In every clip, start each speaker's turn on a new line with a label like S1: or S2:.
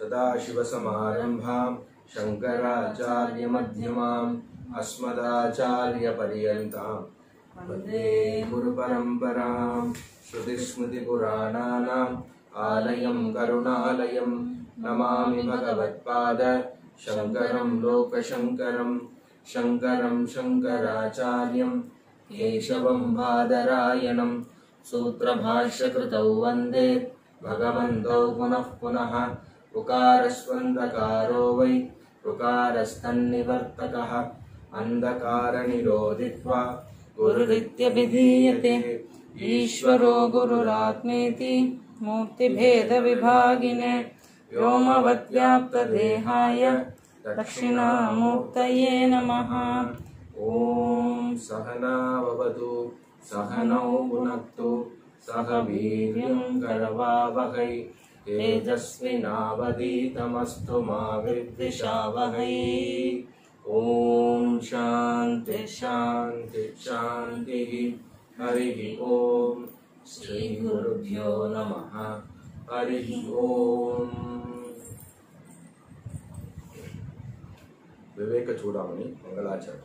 S1: सदाशिवसमारम्भां शङ्कराचार्यमध्यमाम् अस्मदाचार्यपर्यन्तां वन्दे गुरुपरम्परां श्रुतिस्मृतिपुराणानाम् आलयं करुणालयं नमामि भगवत्पाद शङ्करं लोकशङ्करं शङ्करं शङ्कराचार्यं केशवं बादरायणं सूत्रभाष्यकृतौ वन्दे भगवन्तौ पुनः पुनः उकारस्वन्दकारो वै उकारस्तन्निवर्तकः अन्धकारनिरोधित्वा
S2: गुरुरित्यभिधीयते ईश्वरो गुरुरात्मेति मूर्तिभेदविभागिने व्योमवद्व्याप्तदेहाय दक्षिणामूर्तये नमः ॐ
S1: सहनाववतु सहनौ भुनक्तु सह वीर्यं करवावहै तेजस्विनावदीतमस्तु मा विद्विषावहै ॐ शान्ति शान्ति शान्तिः हरिः ॐ श्रीगुरुभ्यो नमः हरिः ॐ विवेकचूडामणि मङ्गलाचरणम्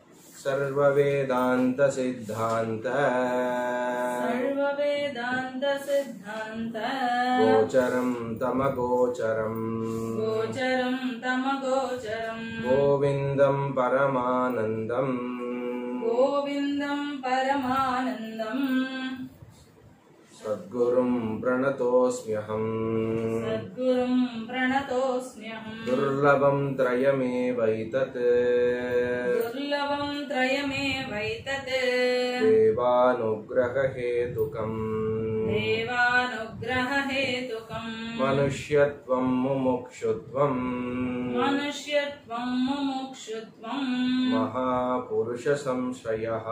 S1: सर्ववेदान्तसिद्धान्त
S2: सर्ववेदान्तसिद्धान्त
S1: गोचरं तमगोचरम्
S2: गोचरं तमगोचरम्
S1: गोविन्दं परमानन्दम्
S2: गोविन्दं परमानन्दम्
S1: सद्गुरुं प्रणतोऽस्म्यहम्
S2: सद्गुरुं प्रणतोऽस्म्यहम्
S1: दुर्लभं त्रयमेवैतत्
S2: दुर्लभं त्रयमेवैतत्
S1: देवानुग्ररहेतुकम्
S2: देवानुग्ररहेतुकम्
S1: मनुष्यत्वं मुमुक्षुत्वम्
S2: मनुष्यत्वं मुमुक्षुत्वम्
S1: महापुरुषसंश्रयः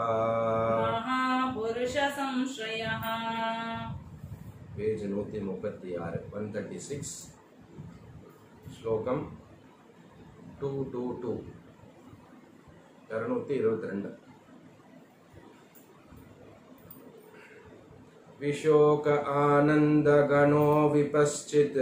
S2: महापुरुषसंश्रयः
S1: பேஜ் நூற்றி முப்பத்தி ஆறு ஒன் தேர்ட்டி சிக்ஸ் ஸ்லோகம் டூ டூ டூ இரநூத்தி இருபத்தி ரெண்டு विशोक आनन्दगणो विपश्चित्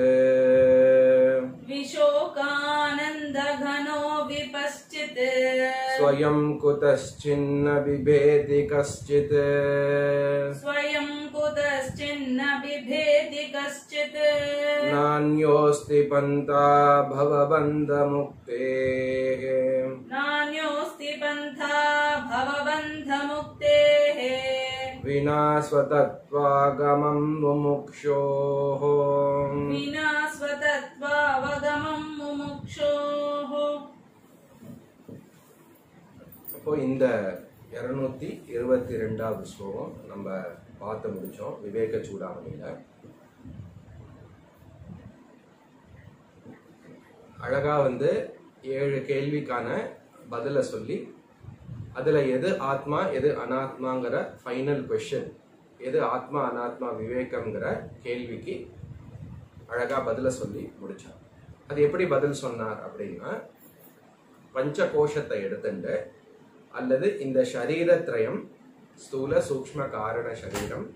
S2: विशोकानन्दघनो विपश्चित्
S1: स्वयं कुतश्चिन्न बिभेति कश्चित्
S2: स्वयं कुतश्चिन्न बिभेति कश्चित्
S1: नान्योऽस्ति पन्था भवबन्धमुक्तेः
S2: नान्योऽस्ति पन्था भवबन्धमुक्तेः
S1: विना स्वतत्त्वागमं मुमुक्षोः
S2: विना स्वतत्त्वावगमं मुमुक्षोः
S1: அப்போ இந்த இரநூத்தி இருபத்தி ரெண்டாவது ஸ்லோகம் நம்ம பார்த்து முடிச்சோம் விவேக சூடாமணியில அழகா வந்து ஏழு கேள்விக்கான பதிலை சொல்லி அதுல எது ஆத்மா எது அனாத்மாங்கிற ஃபைனல் கொஷின் எது ஆத்மா அனாத்மா விவேகம்ங்கிற கேள்விக்கு அழகா பதில சொல்லி முடிச்சார் அது எப்படி பதில் சொன்னார் அப்படின்னா பஞ்ச கோஷத்தை எடுத்துட்டு அல்லது இந்த சரீரத்ரயம் ஸ்தூல சூக்ஷ்ம காரண சரீரம்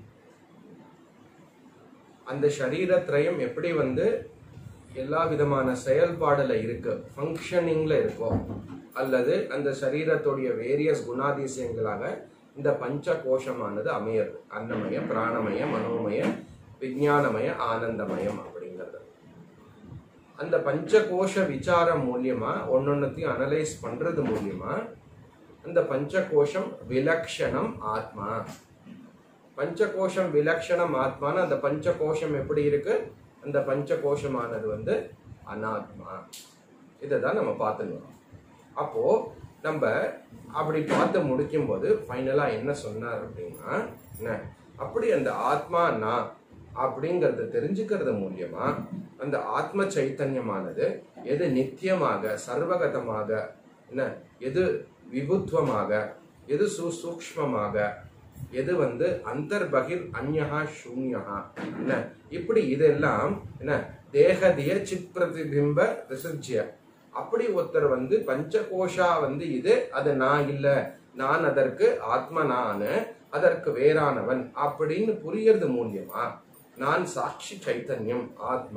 S1: அந்த சரீரத்ரயம் எப்படி வந்து எல்லா விதமான செயல்பாடுல இருக்கு ஃபங்க்ஷனிங்ல இருக்கும் அல்லது அந்த சரீரத்துடைய வேரியஸ் குணாதிசயங்களாக இந்த பஞ்ச கோஷமானது அமையிறது அன்னமய பிராணமய மனோமய விஞ்ஞானமய ஆனந்தமயம் அப்படிங்கிறது அந்த பஞ்சகோஷ விசாரம் மூலியமா ஒன்னொன்னத்தையும் அனலைஸ் பண்றது மூலியமா அந்த பஞ்சகோஷம் விலக்ஷணம் ஆத்மா பஞ்சகோஷம் விலக்ஷணம் ஆத்மான்னு அந்த பஞ்சகோஷம் எப்படி இருக்கு அந்த பஞ்சகோஷமானது வந்து அனாத்மா இதை தான் நம்ம பார்த்துக்கணும் அப்போ நம்ம அப்படி பார்த்து முடிக்கும் போது ஃபைனலா என்ன சொன்னார் அப்படின்னா என்ன அப்படி அந்த ஆத்மா நான் அப்படிங்கறத தெரிஞ்சுக்கிறது மூலியமா அந்த ஆத்ம சைத்தன்யமானது எது நித்தியமாக சர்வகதமாக என்ன எது விபுத்துவமாக எது சுசூக்ஷ்மமாக எது வந்து அந்தர்பகிர் அந்யஹா சூன்யஹா என்ன இப்படி இதெல்லாம் என்ன தேகதிய சித் பிரதிபிம்ப விசர்ஜ்ய அப்படி ஒருத்தர் வந்து பஞ்சகோஷா வந்து இது அது நான் இல்ல நான் அதற்கு ஆத்ம நானு அதற்கு வேறானவன் அப்படின்னு புரியறது மூலியமா நான் சாட்சி சைத்தன்யம் ஆத்மா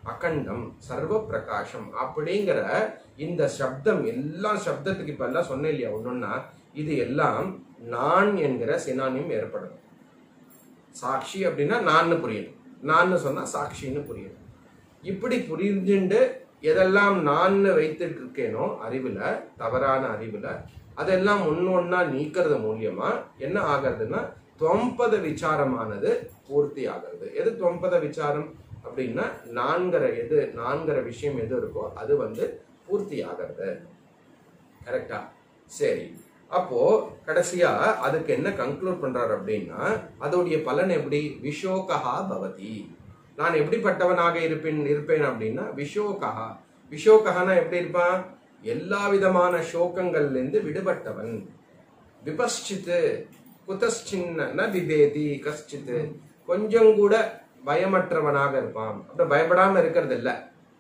S1: அகண்டம் சர்வ பிரகாசம் அப்படிங்கிற இந்த சப்தம் எல்லா சப்தத்துக்கு இப்ப எல்லாம் சொன்னேன் இல்லையா ஒன்னொன்னா இது எல்லாம் நான் என்கிற சினானியம் ஏற்படும் சாட்சி அப்படின்னா நான்னு புரியணும் நான்னு சொன்னா சாட்சின்னு புரியணும் இப்படி புரிஞ்சுண்டு எதெல்லாம் நான் வைத்துட்டு இருக்கேனோ அறிவுல தவறான அறிவுல அதெல்லாம் ஒன்னொன்னா நீக்கிறது மூலியமா என்ன ஆகிறதுன்னா தொம்பத விசாரமானது பூர்த்தி ஆகிறது எது தொம்பத விசாரம் அப்படின்னா நான்கிற எது நான்கிற விஷயம் எது இருக்கோ அது வந்து பூர்த்தி ஆகிறது கரெக்டா சரி அப்போ கடைசியா அதுக்கு என்ன கன்க்ளூட் பண்றாரு அப்படின்னா அதோடைய பலன் எப்படி விஷோகா பவதி நான் எப்படிப்பட்டவனாக இருப்பேன் இருப்பேன் அப்படின்னா விஷோகா விஷோகனா எப்படி இருப்பான் எல்லா விதமான சோகங்கள்ல இருந்து விடுபட்டவன் விபஷ்சித்து குதஸ்சின்ன விபேதி கஷ்டித்து கொஞ்சம் கூட பயமற்றவனாக இருப்பான் அப்படி பயப்படாம இருக்கிறது இல்ல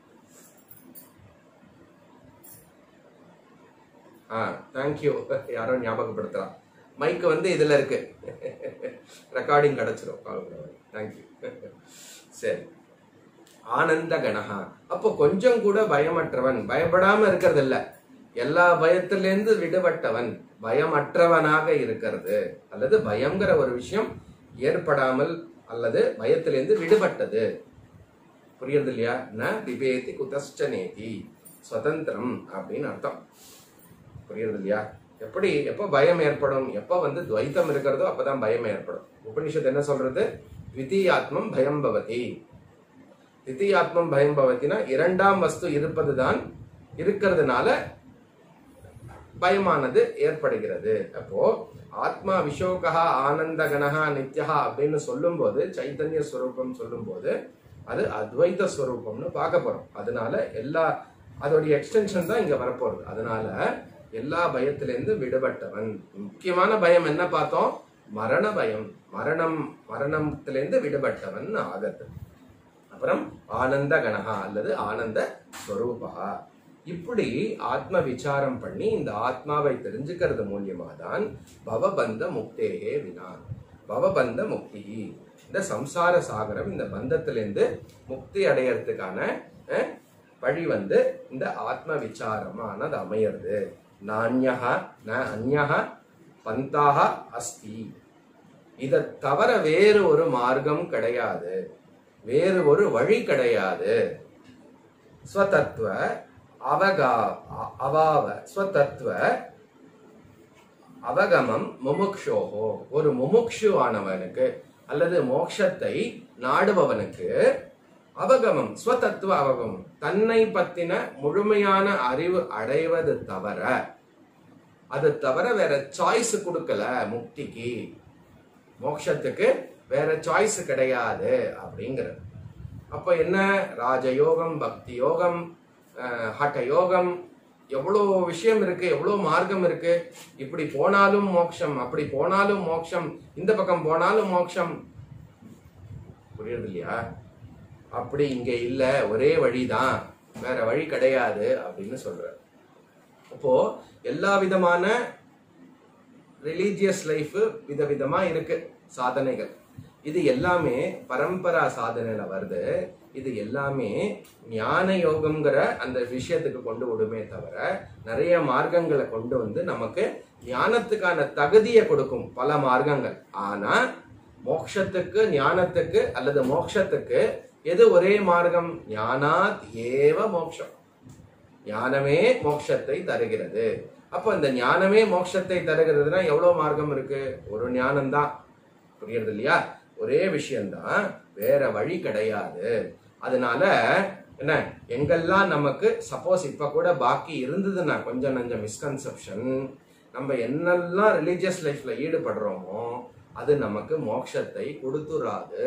S1: ஆ தேங்க்யூ யாரோ ஞாபகப்படுத்துறா மைக் வந்து இதுல இருக்கு ரெக்கார்டிங் கிடைச்சிரும் தேங்க்யூ சரி ஆனந்த கணஹா அப்போ கொஞ்சம் கூட பயமற்றவன் பயப்படாம இருக்கிறது இல்ல எல்லா பயத்திலிருந்து விடுபட்டவன் பயமற்றவனாக இருக்கிறது அல்லது பயங்கிற ஒரு விஷயம் ஏற்படாமல் அல்லது பயத்திலிருந்து விடுபட்டது புரியுறது இல்லையா ந விபேதி குதஷ்டநேதி சுதந்திரம் அப்படின்னு அர்த்தம் புரியுறது இல்லையா எப்படி எப்போ பயம் ஏற்படும் எப்போ வந்து துவைத்தம் இருக்கிறதோ அப்பதான் பயம் ஏற்படும் உபனிஷத்து என்ன சொல்றது த்விதீயாத்மம் பயம் பவதி தித்தியாத்மம் பயம் பவத்தினா இரண்டாம் வஸ்து இருப்பதுதான் இருக்கிறதுனால பயமானது ஏற்படுகிறது அப்போ ஆத்மா விஷோகா ஆனந்த கணஹா நித்யஹா அப்படின்னு சொல்லும்போது சைத்தன்ய ஸ்வரூபம் சொல்லும்போது அது அத்வைத ஸ்வரூபம்னு பார்க்க போறோம் அதனால எல்லா அதோடைய எக்ஸ்டென்ஷன் தான் இங்க வரப்போறது அதனால எல்லா பயத்திலிருந்து விடுபட்டவன் முக்கியமான பயம் என்ன பார்த்தோம் மரண பயம் மரணம் மரணத்திலிருந்து விடுபட்டவன் ஆகத்து அப்புறம் ஆனந்த கணஹா அல்லது ஆனந்த ஸ்வரூபா இப்படி ஆத்ம விசாரம் பண்ணி இந்த ஆத்மாவை தெரிஞ்சுக்கிறது மூலியமா தான் பவபந்த முக்தேகே வினா பவபந்த முக்தி இந்த சம்சார சாகரம் இந்த பந்தத்திலிருந்து முக்தி அடையறதுக்கான அஹ், வழி வந்து இந்த ஆத்ம விசாரமானது அமையிறது நான்யஹ ந அந்யஹ பந்தாக அஸ்தி இதை தவிர வேறு ஒரு மார்க்கம் கிடையாது வேறு ஒரு வழி கிடையாது ஸ்வதத்துவ அவகா அ- அவாவ ஸ்வதத்துவ அவகமம் முமுக்ஷோஹோ ஒரு முமுக்ஷு ஆனவனுக்கு அல்லது மோட்சத்தை நாடுபவனுக்கு அவகமம் ஸ்வதத்துவ அவகமம் தன்னை பத்தின முழுமையான அறிவு அடைவது தவிர அது தவிர வேற சாய்ஸ் கொடுக்கல முக்திக்கு மோட்சத்துக்கு வேற சாய்ஸ் கிடையாது அப்படிங்கிறது அப்ப என்ன ராஜயோகம் பக்தி யோகம் அஹ், ஹಠ யோகம் எவ்வளோ விஷயம் இருக்கு எவ்வளோ மார்க்கம் இருக்கு இப்படி போனாலும் மோட்சம் அப்படி போனாலும் மோட்சம் இந்த பக்கம் போனாலும் மோட்சம் புரியுறது இல்லையா அப்படி இங்க இல்ல ஒரே வழிதான் வேற வழி கிடையாது அப்படின்னு சொல்ற அப்போ எல்லா விதமான ரிலீஜியஸ் லைஃப் விதவிதமா இருக்கு சாதனைகள் இது எல்லாமே பரம்பரா சாதனையில வருது இது எல்லாமே ஞான யோகம்ங்கிற அந்த விஷயத்துக்கு கொண்டு விடுமே தவிர நிறைய மார்க்கங்களை கொண்டு வந்து நமக்கு ஞானத்துக்கான தகுதியை கொடுக்கும் பல மார்க்கங்கள் ஆனா மோட்சத்துக்கு ஞானத்துக்கு அல்லது மோட்சத்துக்கு எது ஒரே மார்க்கம் ஞானாத் ஏவ மோட்சம் ஞானமே மோட்சத்தை தருகிறது அப்போ இந்த ஞானமே மோட்சத்தை தருகிறதுனா எவ்வளவு மார்க்கம் இருக்கு ஒரு ஞானம்தான் புரியுறது இல்லையா ஒரே விஷயம்தான் வேற வழி கிடையாது அதனால என்ன எங்கெல்லாம் நமக்கு சப்போஸ் இப்ப கூட பாக்கி இருந்ததுன்னா கொஞ்சம் நஞ்சம் மிஸ்கன்செப்ஷன் நம்ம என்னெல்லாம் ரிலீஜியஸ் லைஃப்ல ஈடுபடுறோமோ அது நமக்கு மோட்சத்தை கொடுத்துராது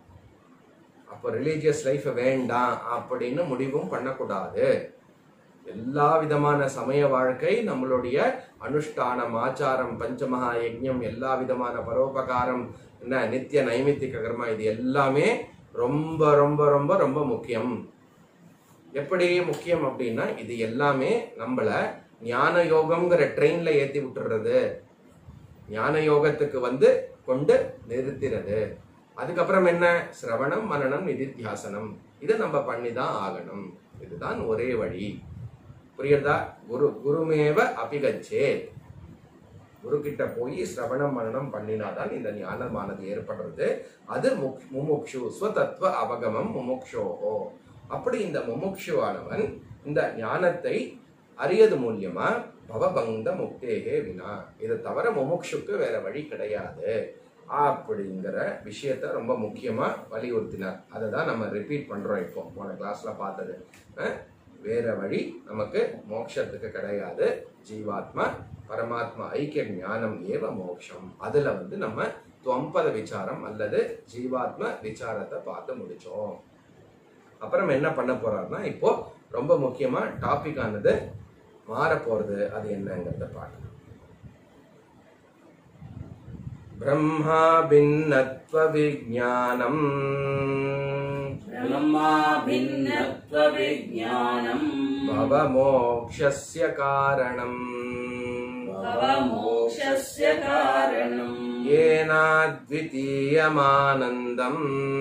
S1: அப்போ ரிலீஜியஸ் லைஃப் வேண்டாம் அப்படின்னு முடிவும் பண்ணக்கூடாது எல்லா விதமான சமய வாழ்க்கை நம்மளுடைய அனுஷ்டானம் ஆச்சாரம் பஞ்சமகா யஜ்ஞம் எல்லா விதமான பரோபகாரம் என்ன நித்திய நைமித்திக கர்மா இது எல்லாமே ரொம்ப ரொம்ப ரொம்ப ரொம்ப முக்கியம் எப்படி முக்கியம் அப்படின்னா இது எல்லாமே நம்மள ஞான யோகம்ங்கிற ட்ரெயின்ல ஏத்தி விட்டுறது ஞான யோகத்துக்கு வந்து கொண்டு நிறுத்திறது அதுக்கப்புறம் என்ன சிரவணம் மனனம் நிதித்தியாசனம் இதை நம்ம பண்ணி தான் ஆகணும் இதுதான் ஒரே வழி புரியுறதா குரு குருமேவ அபிகச்சே குரு கிட்ட போய் சிரவணம் மனனம் பண்ணினாதான் இந்த ஞானமானது ஏற்படுறது அது முக்- முமுக்ஷு ஸ்வதத்துவ அவகமம் முமுக்ஷோஹோ அப்படி இந்த முமுக்ஷுவானவன் இந்த ஞானத்தை அறியது மூலியமா பவபந்த முக்தேகே வினா இதை தவிர முமுக்ஷுக்கு வேற வழி கிடையாது அப்படிங்கிற விஷயத்த ரொம்ப முக்கியமா வலியுறுத்தினார் அதை தான் நம்ம ரிப்பீட் பண்றோம் இப்போ போன கிளாஸ்ல பார்த்தது அஹ், வேற வழி நமக்கு மோட்சத்துக்கு கிடையாது ஜீவாத்மா பரமாத்மா ஐக்கிய ஞானம் ஏவ மோட்சம் அதுல வந்து நம்ம தொம்பத விசாரம் அல்லது ஜீவாத்ம விசாரத்தை பார்த்து முடிச்சோம் அப்புறம் என்ன பண்ண போறாருன்னா இப்போ ரொம்ப முக்கியமா டாபிக் ஆனது மாற போறது அது என்னங்கிறத பார்க்கலாம் பிரம்மா பின்னத்வ விஜானம்
S2: ब्रह्माभिन्नत्वविज्ञानम्
S1: பவமோக்ஷஸ்ய காரணம்
S2: भवमोक्षस्य कारणम्
S1: ஏனாத்விதீயமானந்தம்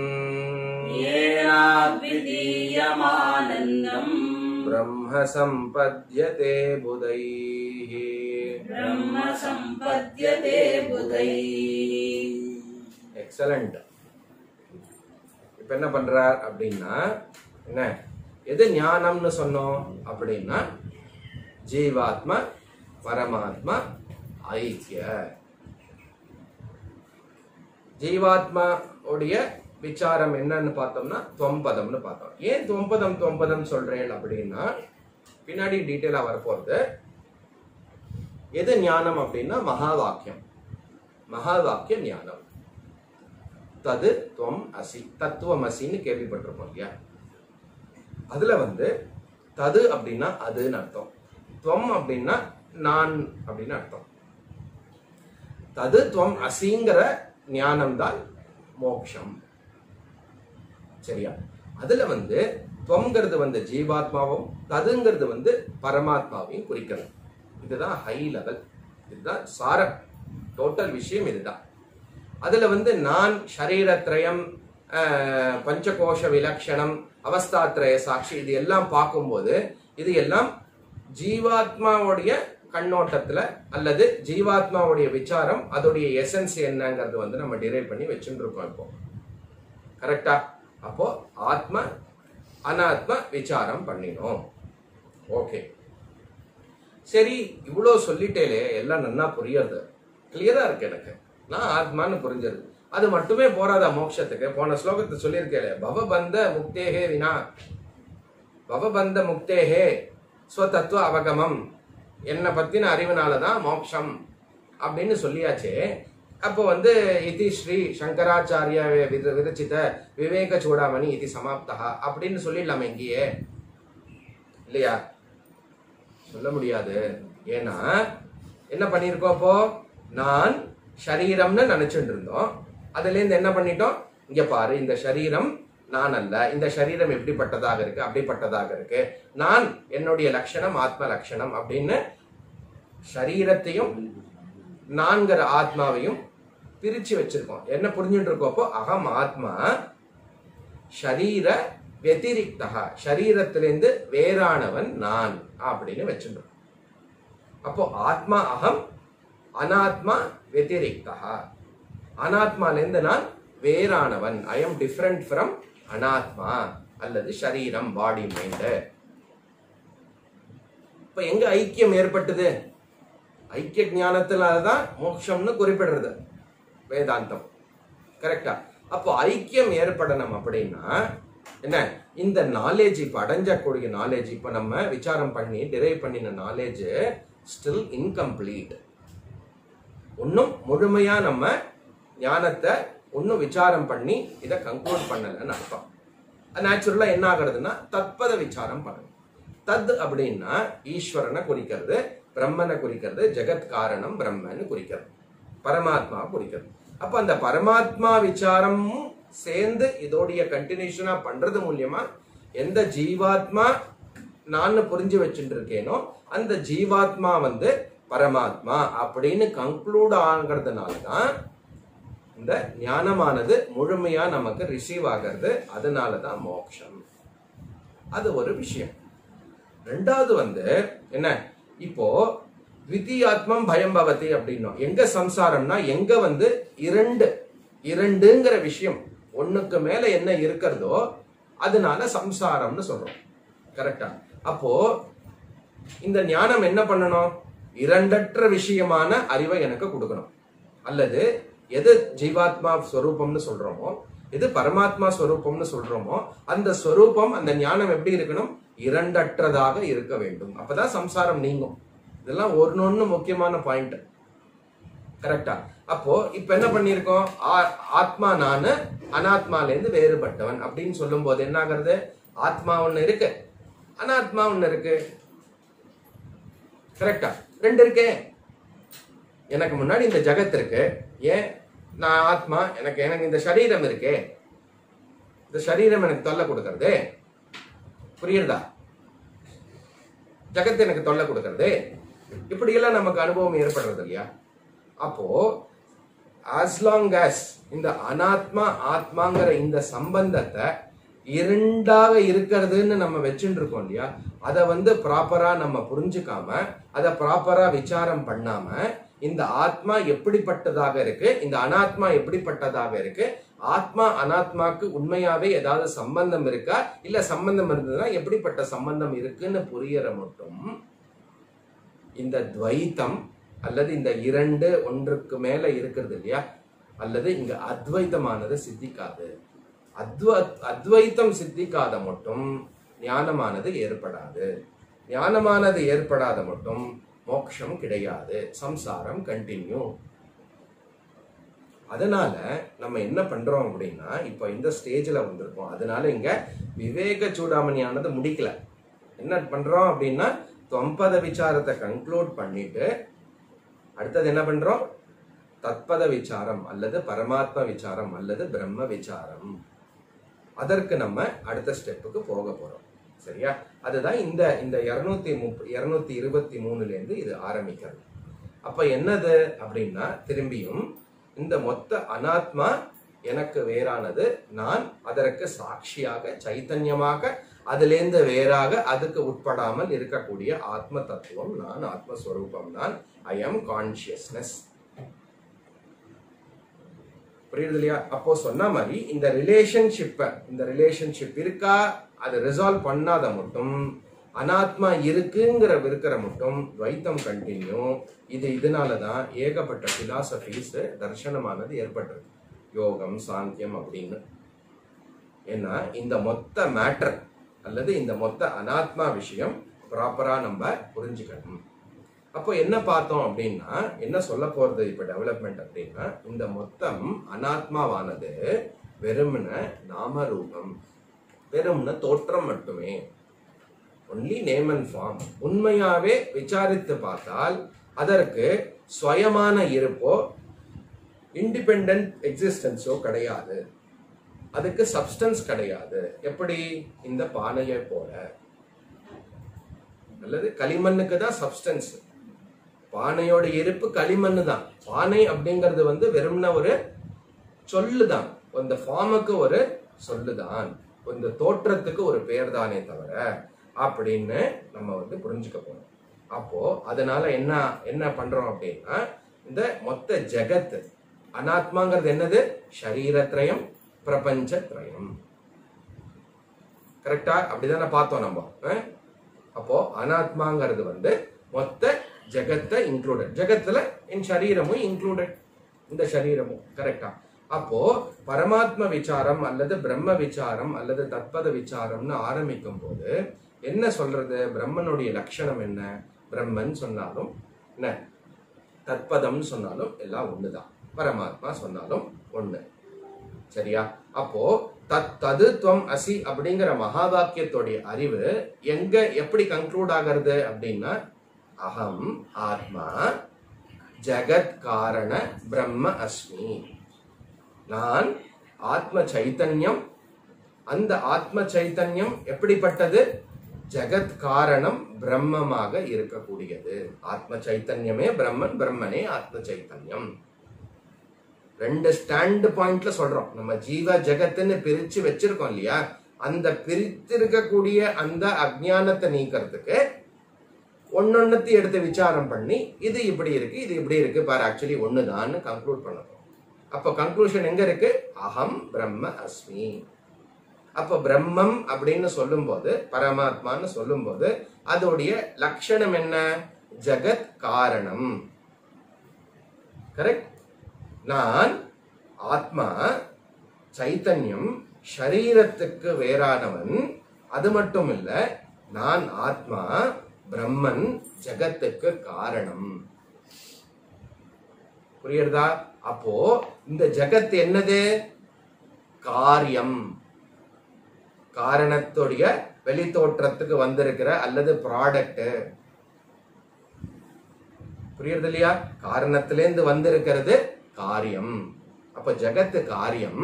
S2: येनाद्वितीयमानन्दम्
S1: ब्रह्म सम्पद्यते बुधैः
S2: ब्रह्म सम्पद्यते बुधैः
S1: எக்ஸலண்ட் இப்ப என்ன பண்றார் அப்படின்னா என்ன எது ஞானம்னு சொன்னோம் அப்படின்னா ஜீவாத்மா பரமாத்மா ஐக்கிய ஜீவாத்மா உடைய விசாரம் என்னன்னு பார்த்தோம்னா தொம்பதம்னு பார்த்தோம் ஏன் தொம்பதம் தொம்பதம் சொல்றேன் அப்படின்னா பின்னாடி டீட்டெயிலா வரப்போறது எது ஞானம் அப்படின்னா மகா வாக்கியம் மகா வாக்கிய ஞானம் தது துவம் அசி தத்துவம் அசின்னு கேள்விப்பட்டிருப்போம் இல்லையா அதுல வந்து தது அப்படின்னா அதுன்னு அர்த்தம் துவம் அப்படின்னா நான் அப்படின்னு அர்த்தம் தது துவம் அசிங்கிற ஞானம் தான் மோக்ஷம் சரியா அதுல வந்து துவங்கிறது வந்து ஜீவாத்மாவும் ததுங்கிறது வந்து பரமாத்மாவையும் குறிக்கிறது இதுதான் ஹை லெவல் இதுதான் சாரம் டோட்டல் விஷயம் இதுதான் அதுல வந்து நான் சரீரத்ரயம் ஆஹ், பஞ்சகோஷ விலக்ஷணம் அவஸ்தாத்ரய சாட்சி இது எல்லாம் பார்க்கும்போது இது எல்லாம் ஜீவாத்மாவுடைய கண்ணோட்டத்துல அல்லது ஜீவாத்மாவுடைய விசாரம் அதோடைய எசன்ஸ் என்னங்கிறது வந்து நம்ம டிரைவ் பண்ணி வச்சுட்டு இருக்கோம் இப்போ கரெக்டா அப்போ ஆத்ம அனாத்ம விசாரம் பண்ணினோம் ஓகே சரி இவ்வளோ சொல்லிட்டேலே எல்லாம் நன்னா புரியுது கிளியரா இருக்கு எனக்கு நான் ஆத்மான்னு புரிஞ்சது அது மட்டுமே போறாதா மோட்சத்துக்கு போன ஸ்லோகத்தை சொல்லியிருக்கேன் பவபந்த முக்தேகே வினா பவபந்த முக்தேகே ஸ்வதத்துவ அவகமம் என்னை பத்தின அறிவுனாலதான் மோட்சம் அப்படின்னு சொல்லியாச்சே அப்போ வந்து இதி ஸ்ரீ சங்கராச்சாரிய வித விரச்சித விவேக சூடாமணி இது சமாப்தா அப்படின்னு சொல்லிடலாமே இங்கேயே இல்லையா சொல்ல முடியாது ஏன்னா என்ன பண்ணியிருக்கோம் அப்போ நான் ஷரீரம்னு நினைச்சுட்டு இருந்தோம் அதுல இருந்து என்ன பண்ணிட்டோம் இங்க பாரு இந்த சரீரம் நான் அல்ல இந்த சரீரம் எப்படிப்பட்டதாக இருக்கு அப்படிப்பட்டதாக இருக்கு நான் என்னுடைய லட்சணம் ஆத்ம லட்சணம் அப்படின்னு சரீரத்தையும் நான்கிற ஆத்மாவையும் பிரிச்சு வச்சிருக்கோம் என்ன புரிஞ்சுட்டு இருக்கோம் அப்போ அகம் ஆத்மா ஷரீர வெதிரிக்தா ஷரீரத்திலிருந்து வேறானவன் நான் அப்படின்னு வச்சிருக்கோம் அப்போ ஆத்மா அகம் அனாத்மா வெதிரிக்தா அனாத்மாலேருந்து நான் வேறானவன் ஐ எம் டிஃப்ரெண்ட் ஃப்ரம் அனாத்மா அல்லது ஷரீரம் பாடி மைண்ட் இப்ப எங்க ஐக்கியம் ஏற்பட்டது ஐக்கிய ஞானத்தினாலதான் மோட்சம்னு குறிப்பிடுறது வேதாந்தம் கரெக்டா அப்போ ஐக்கியம் ஏற்படணும் அப்படின்னா என்ன இந்த நாலேஜ் இப்ப அடைஞ்சக்கூடிய நாலேஜ் இப்ப நம்ம விசாரம் பண்ணி டிரைவ் பண்ணின நாலேஜ் ஸ்டில் இன்கம்ப்ளீட் இன்னும் முழுமையா நம்ம ஞானத்தை இன்னும் விசாரம் பண்ணி இதை கன்க்ளூட் பண்ணலன்னு அர்த்தம் நேச்சுரலா என்ன ஆகுறதுன்னா தத்பத விசாரம் பண்ணணும் தத் அப்படின்னா ஈஸ்வரனை குறிக்கிறது பிரம்மனை குறிக்கிறது ஜெகத் காரணம் பிரம்மன்னு குறிக்கிறது பரமாத்மா குறிக்கிறது அப்ப அந்த பரமாத்மா விசாரமும் சேர்ந்து இதோடைய கண்டினியூஷனா பண்றது மூலியமா எந்த ஜீவாத்மா நான் புரிஞ்சு வச்சுட்டு இருக்கேனோ அந்த ஜீவாத்மா வந்து பரமாத்மா அப்படின்னு கன்க்ளூட் ஆகிறதுனால தான் இந்த ஞானமானது முழுமையா நமக்கு ரிசீவ் ஆகிறது அதனால தான் மோட்சம் அது ஒரு விஷயம் ரெண்டாவது வந்து என்ன இப்போ த்விதீயாத்மம் பயம் பவதி அப்படின்னோம் எங்க சம்சாரம்னா எங்க வந்து இரண்டு இரண்டுங்கிற விஷயம் ஒண்ணுக்கு மேல என்ன இருக்கிறதோ அதனால சம்சாரம்னு சொல்றோம் கரெக்டா அப்போ இந்த ஞானம் என்ன பண்ணணும் இரண்டற்ற விஷயமான அறிவை எனக்கு கொடுக்கணும் அல்லது எது ஜீவாத்மா ஸ்வரூபம்னு சொல்றோமோ எது பரமாத்மா ஸ்வரூபம்னு சொல்றோமோ அந்த ஸ்வரூபம் அந்த ஞானம் எப்படி இருக்கணும் இரண்டற்றதாக இருக்க வேண்டும் அப்பதான் சம்சாரம் நீங்கும் இதெல்லாம் ஒன்னொன்னு முக்கியமான பாயிண்ட் கரெக்டா அப்போ இப்ப என்ன பண்ணிருக்கோம் ஆ- ஆத்மா நானு அனாத்மால இருந்து வேறுபட்டவன் அப்படின்னு சொல்லும் போது என்ன ஆகுறது ஆத்மா ஒண்ணு இருக்கு அனாத்மா ஒண்ணு இருக்கு கரெக்டா ரெண்டு இருக்கே எனக்கு முன்னாடி இந்த ஜகத் இருக்கு ஏன் நான் ஆத்மா எனக்கு எனக்கு இந்த சரீரம் இருக்கே இந்த சரீரம் எனக்கு தொல்லை கொடுக்கறது புரியுறதா ஜகத் எனக்கு தொல்லை கொடுக்கறது இப்படியெல்லாம் நமக்கு அனுபவம் ஏற்படுறது இல்லையா அப்போ ஆஸ் லாங் as இந்த அனாத்மா ஆத்மாங்கிற இந்த சம்பந்தத்தை இரண்டாக இருக்கிறதுன்னு நம்ம வச்சுட்டு இருக்கோம் இல்லையா அதை வந்து ப்ராப்பரா நம்ம புரிஞ்சுக்காம அதை ப்ராப்பரா விசாரம் பண்ணாம இந்த ஆத்மா எப்படிப்பட்டதாக இருக்கு இந்த அனாத்மா எப்படிப்பட்டதாக இருக்கு ஆத்மா அனாத்மாக்கு உண்மையாவே ஏதாவது சம்பந்தம் இருக்கா இல்ல சம்பந்தம் இருந்ததுன்னா எப்படிப்பட்ட சம்பந்தம் இருக்குன்னு புரியற மட்டும் இந்த துவைத்தம் அல்லது இந்த இரண்டு ஒன்றுக்கு மேல இருக்கிறது இல்லையா அல்லது இங்க அத்வைத்தமானது சித்திக்காது அத்வ அத்வைத்தம் சித்திக்காத மட்டும் ஞானமானது ஏற்படாது ஞானமானது ஏற்படாத மட்டும் மோட்சம் கிடையாது சம்சாரம் கண்டினியூ அதனால நம்ம என்ன பண்றோம் அப்படின்னா இப்போ இந்த ஸ்டேஜ்ல வந்திருக்கோம் அதனால இங்க விவேக சூடாமணியானது முடிக்கல என்ன பண்றோம் அப்படின்னா தொம்பத விசாரத்தை கன்க்ளூட் பண்ணிட்டு அடுத்தது என்ன பண்றோம் தத்பத விசாரம் அல்லது பரமாத்ம விசாரம் அல்லது பிரம்ம விசாரம் அதற்கு நம்ம அடுத்த ஸ்டெப்புக்கு போக போறோம் சரியா அதுதான் இந்த இந்த இருநூத்தி முப்ப இருநூத்தி இருபத்தி மூணுல இருந்து இது ஆரம்பிக்கிறது அப்ப என்னது அப்படின்னா திரும்பியும் இந்த மொத்த அனாத்மா எனக்கு வேறானது நான் அதற்கு சாட்சியாக சைத்தன்யமாக அதிலேந்து வேறாக அதுக்கு உட்படாமல் இருக்கக்கூடிய ஆத்ம தத்துவம் நான் ஆத்மஸ்வரூபம் நான் ஐ எம் கான்சியஸ்னஸ் புரியுது இல்லையா அப்போ சொன்ன மாதிரி இந்த ரிலேஷன்ஷிப்பை இந்த ரிலேஷன்ஷிப் இருக்கா அதை ரிசால்வ் பண்ணாத மட்டும் அனாத்மா இருக்குங்கிற இருக்கிற மட்டும் துவைத்தம் கண்டினியூ இது இதனால தான் ஏகப்பட்ட பிலாசபிஸ் தர்சனமானது ஏற்பட்டிருக்கு யோகம் சாங்கியம் அப்படின்னு ஏன்னா இந்த மொத்த மேட்டர் அல்லது இந்த மொத்த அனாத்மா விஷயம் ப்ராப்பரா நம்ம புரிஞ்சுக்கணும் அப்போ என்ன பார்த்தோம் அப்படின்னா என்ன சொல்ல போறது இப்ப டெவலப்மெண்ட் அப்படின்னா இந்த மொத்தம் அனாத்மாவானது வெறுமன நாமரூபம் வெறும்ன தோற்றம் மட்டுமே ஒன்லி நேம் அண்ட் ஃபார்ம் உண்மையாவே விசாரித்து பார்த்தால் அதற்கு சுயமான இருப்போ இண்டிபெண்ட் எக்ஸிஸ்டன்ஸோ கிடையாது அதுக்கு சப்ஸ்டன்ஸ் கிடையாது எப்படி இந்த பானையை போல அல்லது களிமண்ணுக்கு தான் சப்ஸ்டன்ஸ் பானையோட இருப்பு களிமண்ணு தான் பானை அப்படிங்கிறது வந்து வெறும்ன ஒரு சொல்லுதான் இந்த ஃபார்முக்கு ஒரு சொல்லுதான் இந்த தோற்றத்துக்கு ஒரு பேர் தானே தவிர அப்படின்னு நம்ம வந்து புரிஞ்சுக்க போறோம் அப்போ அதனால என்ன என்ன பண்றோம் அப்படின்னா இந்த மொத்த ஜெகத் அனாத்மாங்கிறது என்னது சரீரத்ரயம் பிரபஞ்சத்ரயம் கரெக்டா அப்படிதானே பார்த்தோம் நம்ம அஹ்? அப்போ அனாத்மாங்கிறது வந்து மொத்த ஜெகத்தை இன்க்ளூடட் ஜெகத்துல என் சரீரமும் இன்க்ளூடட் இந்த சரீரமும் கரெக்டா அப்போ பரமாத்ம விசாரம் அல்லது பிரம்ம விசாரம் அல்லது தத்பத விசாரம்னு ஆரம்பிக்கும் போது என்ன சொல்றது பிரம்மனுடைய லட்சணம் என்ன பிரம்மன் சொன்னாலும் என்ன தத்பதம்னு சொன்னாலும் எல்லாம் ஒண்ணுதான் பரமாத்மா சொன்னாலும் ஒண்ணு சரியா அப்போ தத் தது துவம் அசி அப்படிங்கிற மகா வாக்கியத்துடைய அறிவு எங்க எப்படி கன்க்ளூட் ஆகிறது அப்படின்னா அகம் ஆத்மா ஜெகத் காரண பிரம்ம அஸ்மி நான் ஆத்ம சைத்தன்யம் அந்த ஆத்ம சைத்தன்யம் எப்படிப்பட்டது ஜெகத் காரணம் பிரம்மமாக இருக்கக்கூடியது ஆத்ம சைத்தன்யமே பிரம்மன் பிரம்மனே ஆத்ம சைத்தன்யம் ரெண்டு ஸ்டாண்ட் பாயிண்ட்ல சொல்றோம் நம்ம ஜீவ ஜெகத்துன்னு பிரிச்சு வச்சிருக்கோம் இல்லையா அந்த பிரித்திருக்கக்கூடிய அந்த அஜ்ஞானத்தை நீக்கிறதுக்கு ஒன்னொன்னத்தையும் எடுத்து விசாரம் பண்ணி இது இப்படி இருக்கு இது இப்படி இருக்கு பாரு ஆக்சுவலி ஒண்ணுதான்னு கன்க்ளூட் பண்ணணும் அப்ப கன்க்ளூஷன் எங்க இருக்கு அகம் பிரம்ம அஸ்மி அப்ப பிரம்மம் அப்படின்னு சொல்லும்போது பரமாத்மான்னு சொல்லும்போது அதோடைய லட்சணம் என்ன ஜகத் காரணம் கரெக்ட் நான் ஆத்மா சைத்தன்யம் ஷரீரத்துக்கு வேறானவன் அது மட்டும் இல்ல நான் ஆத்மா பிரம்மன் ஜகத்துக்கு காரணம் புரியுறதா அப்போ இந்த ஜகத் என்னது காரியம் காரணத்துடைய வெளித்தோற்றத்துக்கு வந்திருக்கிற அல்லது ப்ராடக்ட் புரியுறது இல்லையா காரணத்திலேருந்து வந்திருக்கிறது காரியம் அப்ப ஜகத்து காரியம்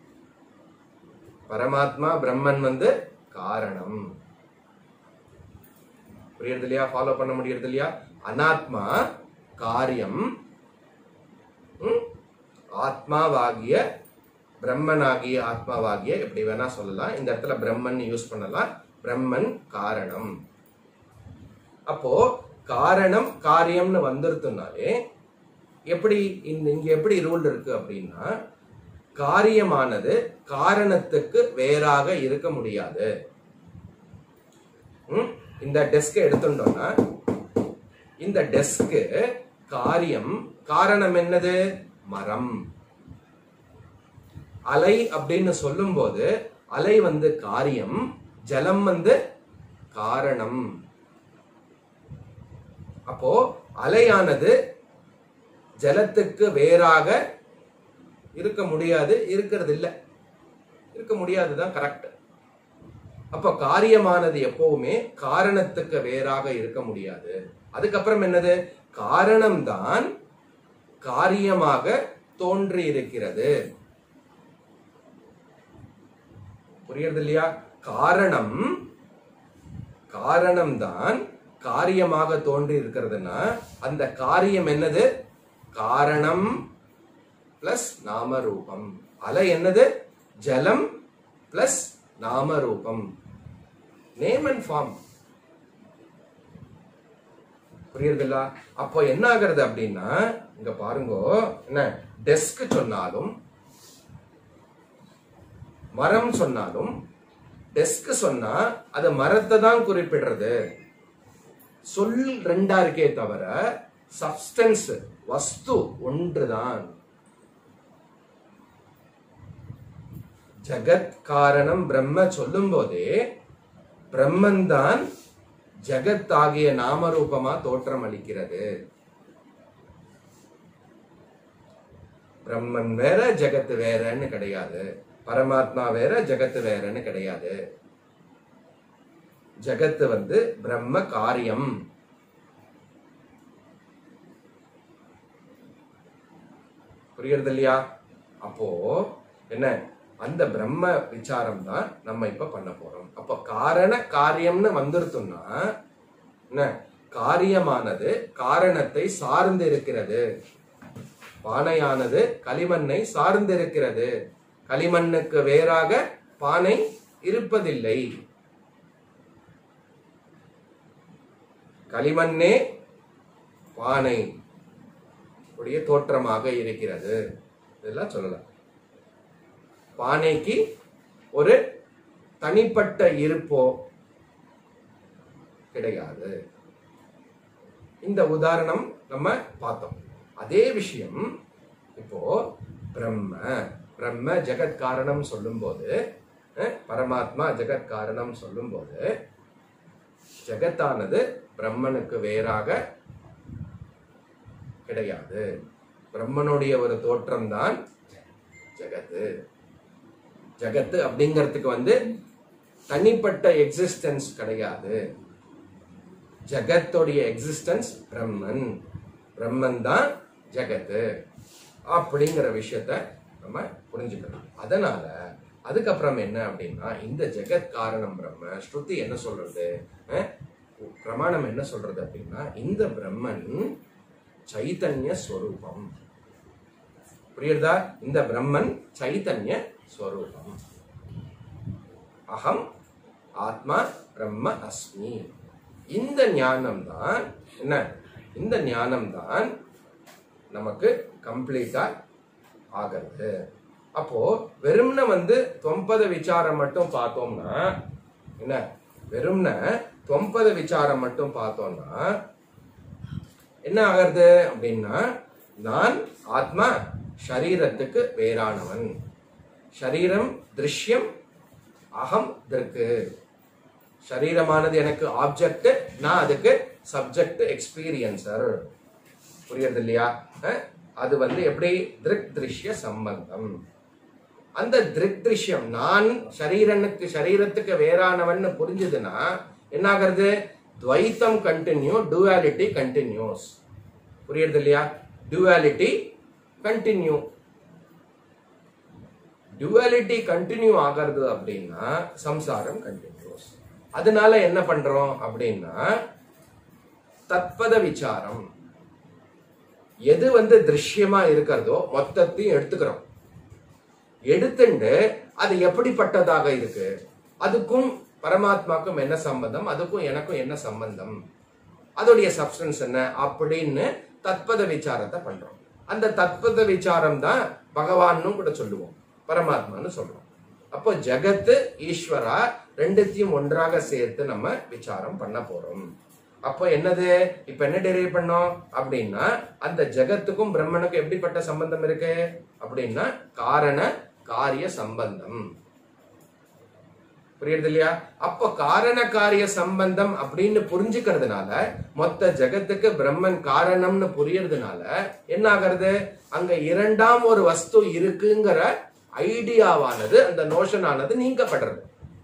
S1: பரமாத்மா பிரம்மன் வந்து காரணம் புரியுறது இல்லையா ஃபாலோ பண்ண முடியறது இல்லையா அனாத்மா காரியம் ம்? ஆத்மாவாகிய பிரம்மனாகிய ஆத்மாவாகிய எப்படி வேணா சொல்லலாம் இந்த இடத்துல பிரம்மன் யூஸ் பண்ணலாம் பிரம்மன் காரணம் அப்போ காரணம் காரியம்னு வந்துருத்துனாலே எப்படி இந்த இங்க எப்படி ரூல் இருக்கு அப்படின்னா காரியமானது காரணத்துக்கு வேறாக இருக்க முடியாது ம்? இந்த டெஸ்க் எடுத்துட்டோம்னா இந்த டெஸ்க் காரியம் காரணம் என்னது மரம் அலை அப்படின்னு சொல்லும்போது அலை வந்து காரியம் ஜலம் வந்து காரணம் அப்போ அலையானது ஜலத்துக்கு வேறாக இருக்க முடியாது இருக்கிறது இல்ல இருக்க முடியாதுதான் கரெக்ட் அப்ப காரியமானது எப்பவுமே காரணத்துக்கு வேறாக இருக்க முடியாது அதுக்கப்புறம் என்னது காரணம்தான் காரியமாக தோன்றி இருக்கிறது புரியுறது இல்லையா காரணம் காரணம்தான் காரியமாக தோன்றி இருக்கிறதுனா அந்த காரியம் என்னது காரணம் பிளஸ் நாமரூபம் அலை என்னது ஜலம் பிளஸ் நாமரூபம் நேம் அண்ட் ஃபார்ம் புரியுறதில்ல அப்போ என்ன ஆகுறது அப்படின்னா இங்க பாருங்க என்ன டெஸ்க் சொன்னாலும் மரம் சொன்னாலும் டெஸ்க் சொன்னா அது மரத்தை தான் குறிப்பிடுறது சொல் ரெண்டா இருக்கே தவிர சப்ஸ்டன்ஸ் வஸ்து ஒன்றுதான் ஜகத் காரணம் பிரம்ம சொல்லும் போதே பிரம்மன் தான் ஜகத் ஆகிய நாமரூபமா தோற்றம் அளிக்கிறது பிரம்மன் வேற ஜகத் வேறன்னு கிடையாது பரமாத்மா வேற ஜகத் வேறன்னு கிடையாது ஜகத்து வந்து பிரம்ம காரியம் புரியுறது இல்லையா அப்போ என்ன அந்த பிரம்ம விசாரம் தான் நம்ம இப்ப பண்ண போறோம் அப்போ காரண காரியம்னு வந்துருத்தோம்னா என்ன காரியமானது காரணத்தை சார்ந்து இருக்கிறது பானையானது களிமண்ணை சார்ந்து இருக்கிறது களிமண்ணுக்கு வேறாக பானை இருப்பதில்லை களிமண்ணே பானை உடைய தோற்றமாக இருக்கிறது இதெல்லாம் சொல்லலாம் பானைக்கு ஒரு தனிப்பட்ட இருப்போ கிடையாது இந்த உதாரணம் நம்ம பார்த்தோம் அதே விஷயம் இப்போ பிரம்ம பிரம்ம ஜெகத் காரணம் சொல்லும்போது அஹ், பரமாத்மா ஜெகத் காரணம் சொல்லும்போது ஜெகத்தானது பிரம்மனுக்கு வேறாக கிடையாது பிரம்மனுடைய ஒரு தோற்றம் தான் ஜெகத்து ஜெகத்து அப்படிங்கிறதுக்கு வந்து தனிப்பட்ட எக்ஸிஸ்டன்ஸ் கிடையாது ஜெகத்தோடைய எக்ஸிஸ்டன்ஸ் பிரம்மன் பிரம்மன் தான் ஜெகத்து அப்படிங்கிற விஷயத்த நம்ம புரிஞ்சுக்கணும் அதனால அதுக்கப்புறம் என்ன அப்படின்னா இந்த ஜெகத் காரணம் பிரம்ம ஸ்ருதி என்ன சொல்றது அஹ், பிரமாணம் என்ன சொல்றது அப்படின்னா இந்த பிரம்மன் சைத்தன்ய ஸ்வரூபம் புரியுறதா இந்த பிரம்மன் சைத்தன்ய ஸ்வரூபம் அகம் ஆத்மா பிரம்ம அஸ்மி இந்த ஞானம் தான் என்ன இந்த ஞானம் தான் நமக்கு கம்ப்ளீட்டா ஆகிறது அப்போ வெறும்ன வந்து தொம்பத விசாரம் மட்டும் பார்த்தோம்னா என்ன வெறும்ன தொம்பத விசாரம் மட்டும் பார்த்தோம்னா என்ன ஆகிறது அப்படின்னா நான் ஆத்மா ஷரீரத்துக்கு வேறானவன் ஷரீரம் திருஷ்யம் அகம் திருக்கு சரீரமானது எனக்கு ஆப்ஜெக்ட் நான் அதுக்கு சப்ஜெக்ட் எக்ஸ்பீரியன்சர் புரியுறது இல்லையா அஹ்? அது வந்து எப்படி திருக் திருஷ்ய சம்பந்தம் அந்த திருக் திருஷ்யம் நான் சரீரனுக்கு சரீரத்துக்கு வேறானவன் புரிஞ்சுதுன்னா என்ன ஆகிறது துவைத்தம் கண்டினியூ டுவாலிட்டி கண்டினியூஸ் புரியுறது இல்லையா டுவாலிட்டி கண்டினியூ டுவாலிட்டி கண்டினியூ ஆகிறது அப்படின்னா சம்சாரம் கண்டினியூஸ் அதனால என்ன பண்றோம் அப்படின்னா தத்பத விசாரம் எது வந்து திருஷ்யமா இருக்கிறதோ மொத்தத்தையும் எடுத்துக்கிறோம் எடுத்துண்டு அது எப்படிப்பட்டதாக இருக்கு அதுக்கும் பரமாத்மாக்கும் என்ன சம்பந்தம் அதுக்கும் எனக்கும் என்ன சம்பந்தம் அதோடைய சப்ஸ்டன்ஸ் என்ன அப்படின்னு தத்பத விசாரத்தை பண்றோம் அந்த தத்பத விசாரம் தான் பகவான்னு கூட சொல்லுவோம் பரமாத்மான்னு சொல்றோம் அப்போ ஜகத்து ஈஸ்வரா ரெண்டுத்தையும் ஒன்றாக சேர்த்து நம்ம விசாரம் பண்ண போறோம் அப்போ என்னது இப்ப என்ன டெரைவ் பண்ணோம் அப்படின்னா அந்த ஜகத்துக்கும் பிரம்மனுக்கும் எப்படிப்பட்ட சம்பந்தம் இருக்கு அப்படின்னா காரண காரிய சம்பந்தம் புரியுது இல்லையா அப்போ காரண காரிய சம்பந்தம் அப்படின்னு புரிஞ்சுக்கிறதுனால மொத்த ஜகத்துக்கு பிரம்மன் காரணம்னு புரியறதுனால என்ன ஆகிறது அங்க இரண்டாம் ஒரு வஸ்து இருக்குங்கிற ஐடியாவானது அந்த நோஷன் ஆனது நீக்கப்படுறது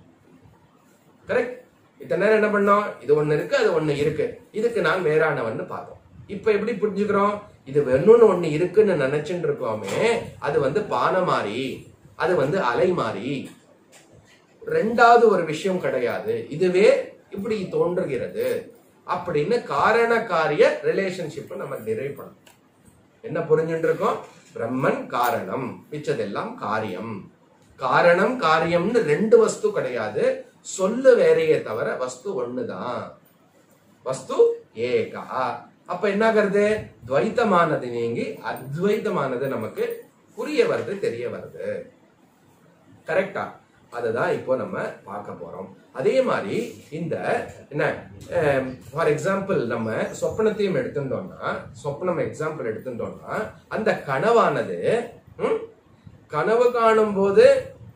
S1: கரெக்ட் இத்தனை நேரம் என்ன பண்ணோம் இது ஒண்ணு இருக்கு அது ஒண்ணு இருக்கு இதுக்கு நான் வேறானவன்னு பார்த்தோம் இப்ப எப்படி புரிஞ்சுக்கிறோம் இது வெண்ணுன்னு ஒண்ணு இருக்குன்னு நினைச்சுட்டு இருக்கோமே அது வந்து பானை மாறி அது வந்து அலை மாறி ரெண்டாவது ஒரு விஷயம் கிடையாது இதுவே இப்படி தோன்றுகிறது அப்படின்னு காரண காரிய ரிலேஷன்ஷிப் நம்ம டிரைவ் பண்ணணும் என்ன புரிஞ்சுட்டு இருக்கோம் பிரம்மன் காரணம் மிச்சதெல்லாம் காரியம் காரணம் காரியம்னு ரெண்டு வஸ்து கிடையாது சொல்லு வேறையே தவிர வஸ்து ஒண்ணுதான் வஸ்து ஏகா அப்ப என்ன ஆகிறது துவைத்தமானது நீங்கி அத்வைத்தமானது நமக்கு புரிய வருது தெரிய வருது கரெக்டா அதுதான் இப்போ நம்ம பார்க்க போறோம் அதே மாதிரி இந்த என்ன ஃபார் எக்ஸாம்பிள் நம்ம சொப்பனத்தையும் எடுத்துட்டோம்னா சொப்பனம் எக்ஸாம்பிள் எடுத்துட்டோம்னா அந்த கனவானது ம், கனவு காணும் போது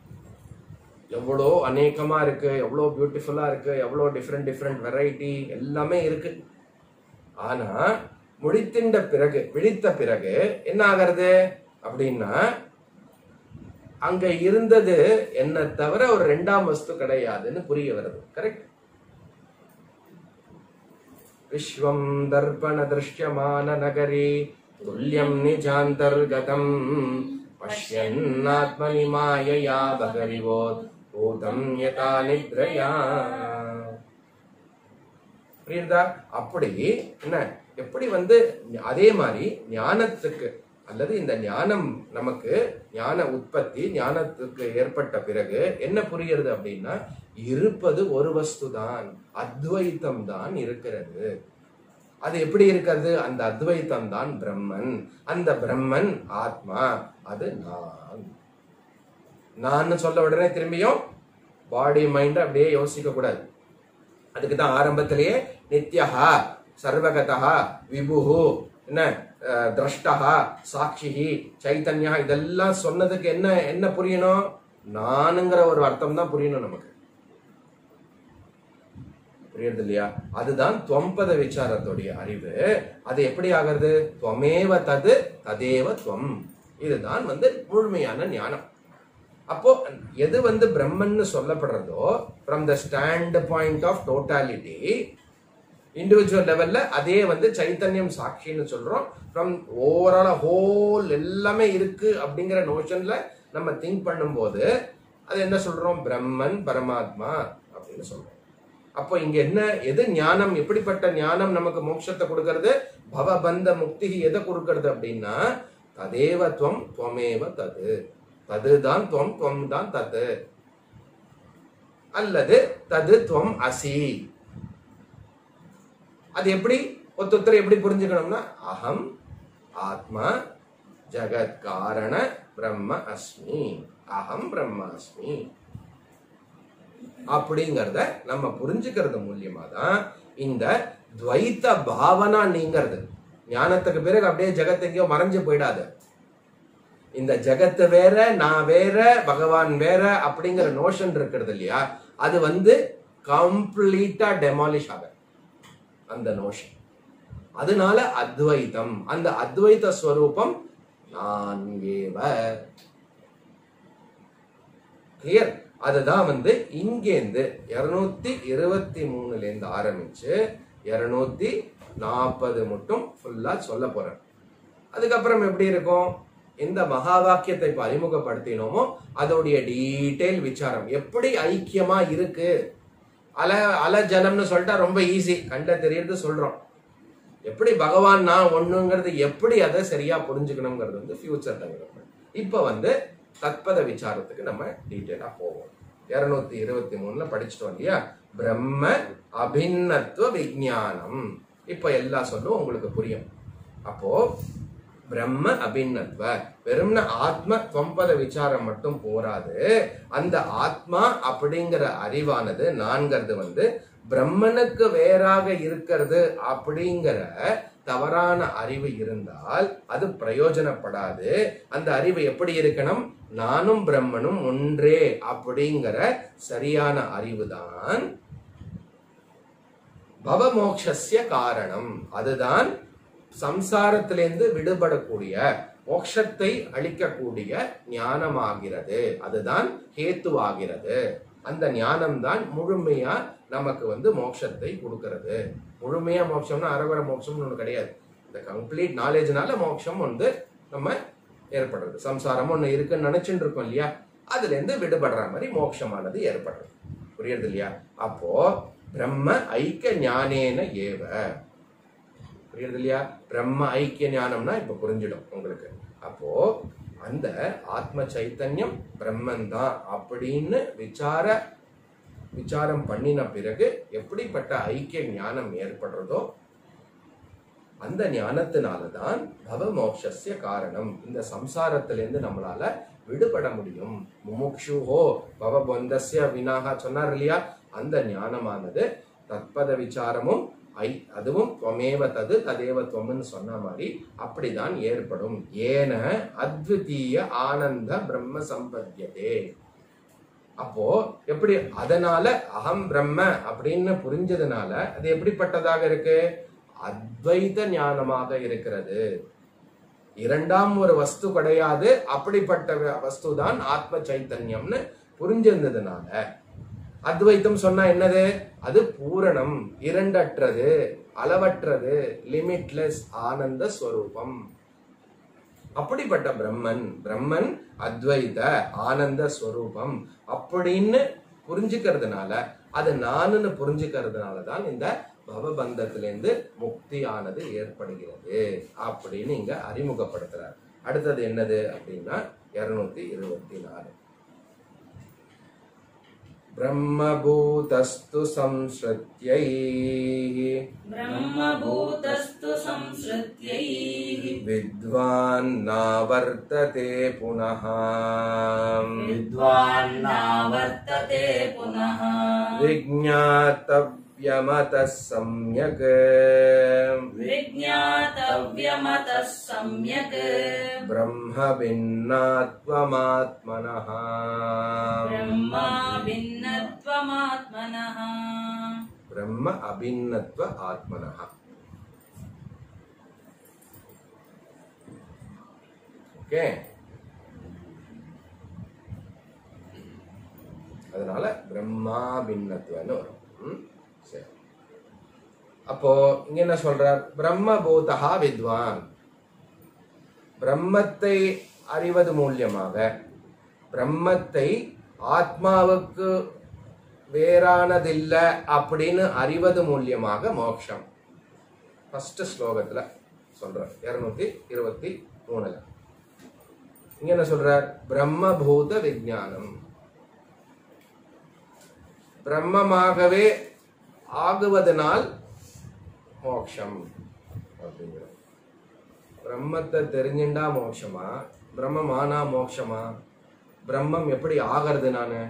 S1: எவ்வளோ அநேகமா இருக்கு எவ்வளோ பியூட்டிஃபுல்லா இருக்கு எவ்வளோ டிஃப்ரெண்ட் டிஃப்ரெண்ட் வெரைட்டி எல்லாமே இருக்கு ஆனா முடித்தின்ற பிறகு விழித்த பிறகு என்ன ஆகிறது அப்படின்னா அங்க இருந்தது என்ன தவிர ஒரு ரெண்டாம் வஸ்து கிடையாதுன்னு புரிய வருது கரெக்ட் விஸ்வம் தர்ப்பண திருஷ்யமான நகரி துல்லியம் நிஜாந்தர்கதம் பஷ்யன்னாத்மனி மாயையா பகரிவோ பூதம் யதா நித்ரயா புரியுதா அப்படி என்ன எப்படி வந்து அதே மாதிரி ஞானத்துக்கு அல்லது இந்த ஞானம் நமக்கு ஞான உற்பத்தி ஞானத்துக்கு ஏற்பட்ட பிறகு என்ன புரியுறது அப்படின்னா இருப்பது ஒரு வஸ்து தான் அத்வைத்தம் தான் இருக்கிறது அது எப்படி இருக்கிறது அந்த அத்வைத்தம் தான் பிரம்மன் அந்த பிரம்மன் ஆத்மா அது நான் நான் சொல்ல உடனே திரும்பியும் பாடி மைண்ட் அப்படியே யோசிக்க கூடாது அதுக்கு தான் ஆரம்பத்திலேயே நித்யஹா சர்வகதா விபுஹு என்ன அஹ், திரஷ்டஹா சாட்சிஹி சைத்தன்யா இதெல்லாம் சொன்னதுக்கு என்ன என்ன புரியணும் நானுங்கிற ஒரு அர்த்தம் தான் புரியணும் நமக்கு புரியுறது இல்லையா அதுதான் தொம்பத விசாரத்துடைய அறிவு அது எப்படி ஆகிறது துவமேவ தது ததேவ துவம் இதுதான் வந்து முழுமையான ஞானம் அப்போ எது வந்து பிரம்மன்னு சொல்லப்படுறதோ from the stand point of totality individual லெவல்ல அதே வந்து சைத்தன்யம் சாட்சின்னு சொல்றோம் ஃப்ரம் ஓவரால் ஹோல் எல்லாமே இருக்கு அப்படிங்கிற நோஷன்ல நம்ம திங்க் பண்ணும்போது அது என்ன சொல்றோம் பிரம்மன் பரமாத்மா அப்படின்னு சொல்றோம் அப்போ இங்க என்ன எது ஞானம் எப்படிப்பட்ட ஞானம் நமக்கு மோட்சத்தை கொடுக்கறது பவபந்த முக்தி எதை கொடுக்கறது அப்படின்னா ததேவ துவம் துவமேவ தது ததுதான் துவம் துவம் தான் தது அல்லது தது துவம் அசி அது எப்படி ஒருத்தர் எப்படி புரிஞ்சுக்கணும்னா அகம் ஆத்மா ஜகத் காரண பிரம்ம அஸ்மி அகம் பிரம்ம அஸ்மி அப்படிங்கறத நம்ம புரிஞ்சுக்கிறது மூலியமா தான் இந்த துவைத்த பாவனா நீங்கிறது ஞானத்துக்கு பிறகு அப்படியே ஜெகத் எங்கேயோ மறைஞ்சு போயிடாது இந்த ஜெகத்து வேற நான் வேற பகவான் வேற அப்படிங்கிற நோஷன் இருக்கிறது இல்லையா அது வந்து கம்ப்ளீட்டா டெமாலிஷ் ஆக அந்த நோஷன் அதனால அத்வைத்தம் அந்த அத்வைத ஸ்வரூபம் நான் ஏவ கிளியர் அதுதான் வந்து இங்கேருந்து இருநூத்தி இருபத்தி மூணுல இருந்து ஆரம்பிச்சு இருநூத்தி நாற்பது மட்டும் ஃபுல்லா சொல்ல போறேன் அதுக்கப்புறம் எப்படி இருக்கும் இந்த மகா வாக்கியத்தை இப்ப அறிமுகப்படுத்தினோமோ அதோடைய டீடைல் விசாரம் எப்படி ஐக்கியமா இருக்கு அல அல ஜலம்னு சொல்லிட்டா ரொம்ப ஈஸி கண்ட தெரியறது சொல்றோம் எப்படி பகவான் நான் ஒண்ணுங்கிறது எப்படி அதை சரியா புரிஞ்சுக்கணுங்கிறது வந்து ஃபியூச்சர் டெவலப்மெண்ட் இப்ப வந்து தத்பத விசாரத்துக்கு நம்ம டீட்டெயிலா போவோம் இருநூத்தி இருபத்தி மூணுல படிச்சுட்டோம் இல்லையா பிரம்ம அபிநத்துவ விஞ்ஞானம் இப்ப எல்லா சொல்லும் உங்களுக்கு புரியும் அப்போ பிரம்ம அபிநத்வ வெறும்ன ஆத்ம தொம்பத விசாரம் மட்டும் போராது அந்த ஆத்மா அப்படிங்கிற அறிவானது நான்கிறது வந்து பிரம்மனுக்கு வேறாக இருக்கிறது அப்படிங்கிற தவறான அறிவு இருந்தால் அது பிரயோஜனப்படாது அந்த அறிவு எப்படி இருக்கணும் நானும் பிரம்மனும் ஒன்றே அப்படிங்கிற சரியான அறிவுதான் பவமோக்ஷஸ்ய காரணம் அதுதான் சம்சாரத்திலிருந்து விடுபடக்கூடிய மோட்சத்தை அளிக்கக்கூடிய ஞானமாகிறது அதுதான் ஹேத்துவாகிறது அந்த ஞானம்தான் முழுமையா நமக்கு வந்து மோட்சத்தை கொடுக்கிறது முழுமையா மோட்சம்னா அரவர மோட்சம்னு ஒண்ணு கிடையாது இந்த கம்ப்ளீட் நாலேஜ்னால மோட்சம் வந்து நம்ம ஏற்படுறது சம்சாரம் ஒண்ணு இருக்குன்னு நினைச்சுட்டு இருக்கோம் இல்லையா அதுல இருந்து விடுபடுற மாதிரி மோட்சமானது ஏற்படுறது புரியுறது இல்லையா அப்போ பிரம்ம ஐக்கிய ஞானேன ஏவ புரியுறது இல்லையா பிரம்ம ஐக்கிய ஞானம்னா இப்ப புரிஞ்சிடும் உங்களுக்கு அப்போ அந்த ஆத்ம சைத்தன்யம் பிரம்மன் தான் அப்படின்னு விசார விசாரம் பண்ணின பிறகு எப்படிப்பட்ட ஐக்கிய ஞானம் ஏற்படுறதோ அந்த ஞானத்தினாலதான் பவ மோக்ஷஸ்ய காரணம் இந்த சம்சாரத்திலிருந்து நம்மளால விடுபட முடியும் முமுக்ஷுஹோ பவபந்தஸ்ய வினாகா சொன்னார் இல்லையா அந்த ஞானமானது தத்பத விசாரமும் ஐ அதுவும் துவமேவ தது ததேவ துவம்னு சொன்ன மாதிரி அப்படிதான் ஏற்படும் ஏன அத்விதீய ஆனந்த பிரம்ம சம்பத்தியதே அப்போ எப்படி அதனால அகம் பிரம்ம அப்படின்னு புரிஞ்சதுனால அது எப்படிப்பட்டதாக இருக்கு அத்வைத ஞானமாக இருக்கிறது இரண்டாம் ஒரு வஸ்து கிடையாது அப்படிப்பட்ட வஸ்து தான் ஆத்ம சைத்தன்யம்னு புரிஞ்சிருந்ததுனால அத்வைத்தம் சொன்னா என்னது அது பூரணம் இரண்டற்றது அளவற்றது லிமிட்லெஸ் ஆனந்த ஸ்வரூபம் அப்படிப்பட்ட பிரம்மன் பிரம்மன் அத்வைத ஆனந்த ஸ்வரூபம் அப்படின்னு புரிஞ்சுக்கிறதுனால அது நானுன்னு புரிஞ்சுக்கிறதுனால தான் இந்த பவபந்தத்திலிருந்து முக்தியானது ஏற்படுகிறது அப்படின்னு இங்க அறிமுகப்படுத்துறார் அடுத்தது என்னது அப்படின்னா இருநூத்தி இருபத்தி நாலு ब्रह्मभूतस्तु संश्रुत्यै
S2: ब्रह्मभूतस्तु संसृत्यैः
S1: विद्वान् नावर्तते पुनः
S2: विद्वान्नावर्तते पुनः
S1: विज्ञातव्यमतः सम्यक्
S2: विज्ञातव्यमतः सम्यक्
S1: ब्रह्मभिन्नात्वमात्मनः
S2: ब्रह्मा भिन्नत्वमात्मनः
S1: ब्रह्म अभिन्नत्व आत्मनः ஓகே அதனால பிரம்மா பின்னத்துவன்னு வரும் ம்? சரி அப்போ இங்க என்ன சொல்றார் பிரம்ம பூதகா வித்வான் பிரம்மத்தை அறிவது மூலியமாக பிரம்மத்தை ஆத்மாவுக்கு வேறானதில்ல அப்படின்னு அறிவது மூலியமாக மோட்சம் ஃபர்ஸ்ட் ஸ்லோகத்துல சொல்றார் இருநூத்தி இருபத்தி மூணுல இங்க என்ன சொல்றார் பிரம்மபூத விஞ்ஞானம் பிரம்மமாகவே ஆகுவதனால் மோட்சம் அப்படிங்கிற பிரம்மத்தை தெரிஞ்சுண்டா மோட்சமா பிரம்மம் ஆனா மோட்சமா பிரம்மம் எப்படி ஆகிறது நானு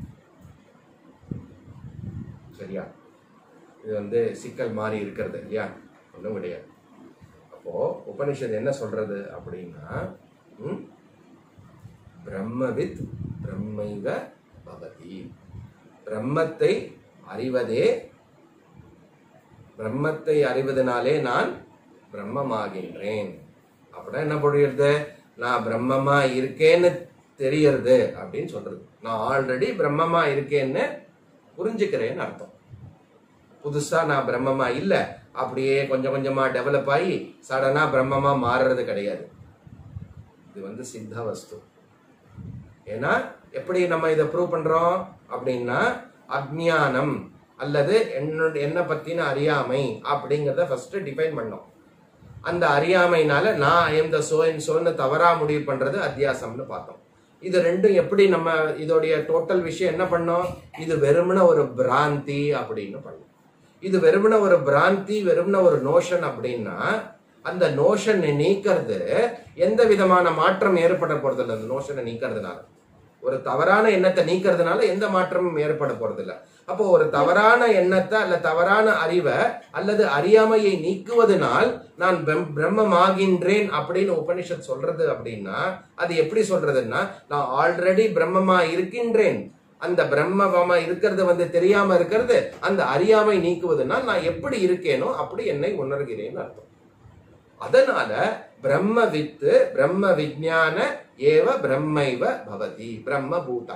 S1: சரியா இது வந்து சிக்கல் மாறி இருக்கிறது இல்லையா ஒன்றும் கிடையாது அப்போ உபனிஷத் என்ன சொல்றது அப்படின்னா ம், பிரம்மவித் பிரம்மைவ பவதி பிரம்மத்தை அறிவதே பிரம்மத்தை அறிவதனாலே நான் பிரம்மமாகின்றேன் அப்படின்னா என்ன புரியுறது நான் பிரம்மமா இருக்கேன்னு தெரியறது அப்படின்னு சொல்றது நான் ஆல்ரெடி பிரம்மமா இருக்கேன்னு புரிஞ்சுக்கிறேன்னு அர்த்தம் புதுசா நான் பிரம்மமா இல்ல அப்படியே கொஞ்சம் கொஞ்சமா டெவலப் ஆகி சடனா பிரம்மமா மாறுறது கிடையாது இது வந்து சித்த வஸ்து ஏன்னா எப்படி நம்ம இதை ப்ரூவ் பண்றோம் அப்படின்னா அஜ்ஞானம் அல்லது என்னோட என்ன பத்தின அறியாமை அப்படிங்கறத ஃபர்ஸ்ட் டிஃபைன் பண்ணோம் அந்த அறியாமைனால நான் எந்த சோ என் சோன்னு தவறா முடிவு பண்றது அத்தியாசம்னு பார்த்தோம் இது ரெண்டும் எப்படி நம்ம இதோடைய டோட்டல் விஷயம் என்ன பண்ணோம் இது வெறுமன ஒரு பிராந்தி அப்படின்னு பண்ணோம் இது வெறுமன ஒரு பிராந்தி வெறுமன ஒரு நோஷன் அப்படின்னா அந்த நோஷன் நீக்கிறது எந்த விதமான மாற்றம் ஏற்பட போறது இல்லை அந்த நோஷனை நீக்கிறதுனால ஒரு தவறான எண்ணத்தை நீக்கிறதுனால எந்த மாற்றமும் ஏற்பட போறது இல்ல அப்போ ஒரு தவறான எண்ணத்தை அல்ல தவறான அறிவை அல்லது அறியாமையை நீக்குவதனால் நான் பிரம்- பிரம்மமாகின்றேன் அப்படின்னு உபனிஷத் சொல்றது அப்படின்னா அது எப்படி சொல்றதுன்னா நான் ஆல்ரெடி பிரம்மமா இருக்கின்றேன் அந்த பிரம்மமா இருக்கிறது வந்து தெரியாம இருக்கிறது அந்த அறியாமை நீக்குவதுனா நான் எப்படி இருக்கேனோ அப்படி என்னை உணர்கிறேன்னு அர்த்தம் அதனால பிரம்ம வித்து பிரம்ம விஜான ஏவ பிரம்மைவ பவதி பிரம்ம பூதா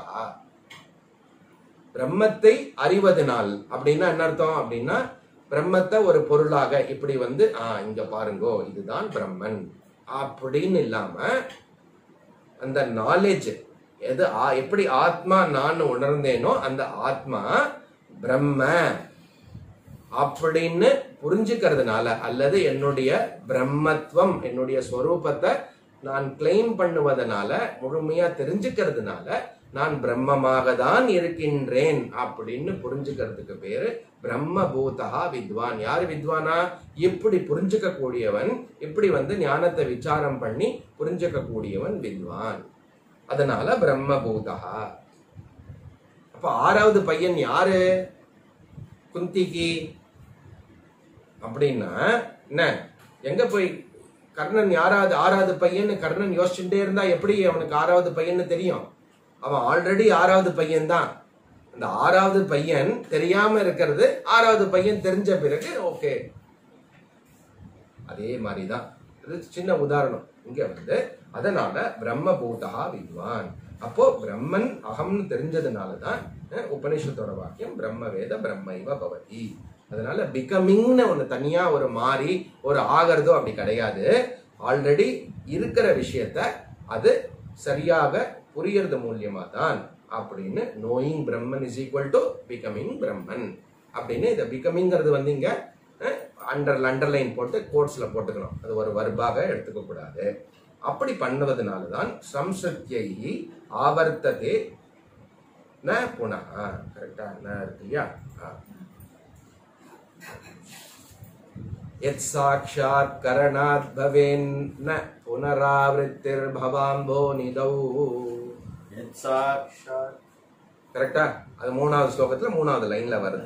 S1: பிரம்மத்தை அறிவதனால் அப்படின்னா என்ன அர்த்தம் அப்படின்னா பிரம்மத்தை ஒரு பொருளாக இப்படி வந்து ஆ இங்க பாருங்கோ இதுதான் பிரம்மன் அப்படின்னு இல்லாம அந்த நாலேஜ் எது ஆ- எப்படி ஆத்மா நான் உணர்ந்தேனோ அந்த ஆத்மா பிரம்ம அப்படின்னு புரிஞ்சுக்கிறதுனால அல்லது என்னுடைய பிரம்மத்துவம் என்னுடைய ஸ்வரூபத்தை நான் கிளைம் பண்ணுவதனால முழுமையா தெரிஞ்சுக்கிறதுனால நான் பிரம்மமாக தான் இருக்கின்றேன் அப்படின்னு புரிஞ்சுக்கிறதுக்கு பேரு பிரம்மபூதா வித்வான் யாரு வித்வானா இப்படி புரிஞ்சுக்க கூடியவன் இப்படி வந்து ஞானத்தை விசாரம் பண்ணி புரிஞ்சுக்க கூடியவன் வித்வான் அதனால பிரம்மபூதா அப்ப ஆறாவது பையன் யாரு குந்திக்கு அப்படின்னா என்ன எங்க போய் கர்ணன் யாராவது ஆறாவது பையன் கர்ணன் யோசிச்சுட்டே இருந்தா எப்படி அவனுக்கு ஆறாவது பையன்னு தெரியும் அவன் ஆல்ரெடி ஆறாவது பையன் தான் அந்த ஆறாவது பையன் தெரியாம இருக்கிறது ஆறாவது பையன் தெரிஞ்ச பிறகு ஓகே அதே மாதிரிதான் இது சின்ன உதாரணம் இங்க வந்து அதனால பிரம்மபூதா வித்வான் அப்போ பிரம்மன் அகம்னு தெரிஞ்சதுனாலதான் அஹ், உபனிஷத்தோட வாக்கியம் பிரம்ம வேத பிரம்மைவ பவதி அதனால பிகமிங்னு ஒண்ணு தனியா ஒரு மாறி ஒரு ஆகிறதோ அப்படி கிடையாது ஆல்ரெடி இருக்கிற விஷயத்த அது சரியாக புரியறது மூலியமா தான் அப்படின்னு knowing Brahman is equal to becoming Brahman அப்படின்னு இதை பிகமிங்கிறது வந்து இங்க அண்டர் அண்டர்லைன் போட்டு கோட்ஸ்ல போட்டுக்கணும் அது ஒரு வர்பாக எடுத்துக்க கூடாது அப்படி பண்ணுவதனால தான் சம்சத்தியை ஆவர்த்ததே ந புனः கரெக்டா ந இருக்கு இல்லையா ஆ. यत् साक्षात् करणात् भवेन्न पुनरावृत्तिर्भवाम्भो निदौ
S3: சாட்சாத்
S1: கரெக்டா அது மூணாவது ஸ்லோகத்துல மூணாவது லைன்ல வருது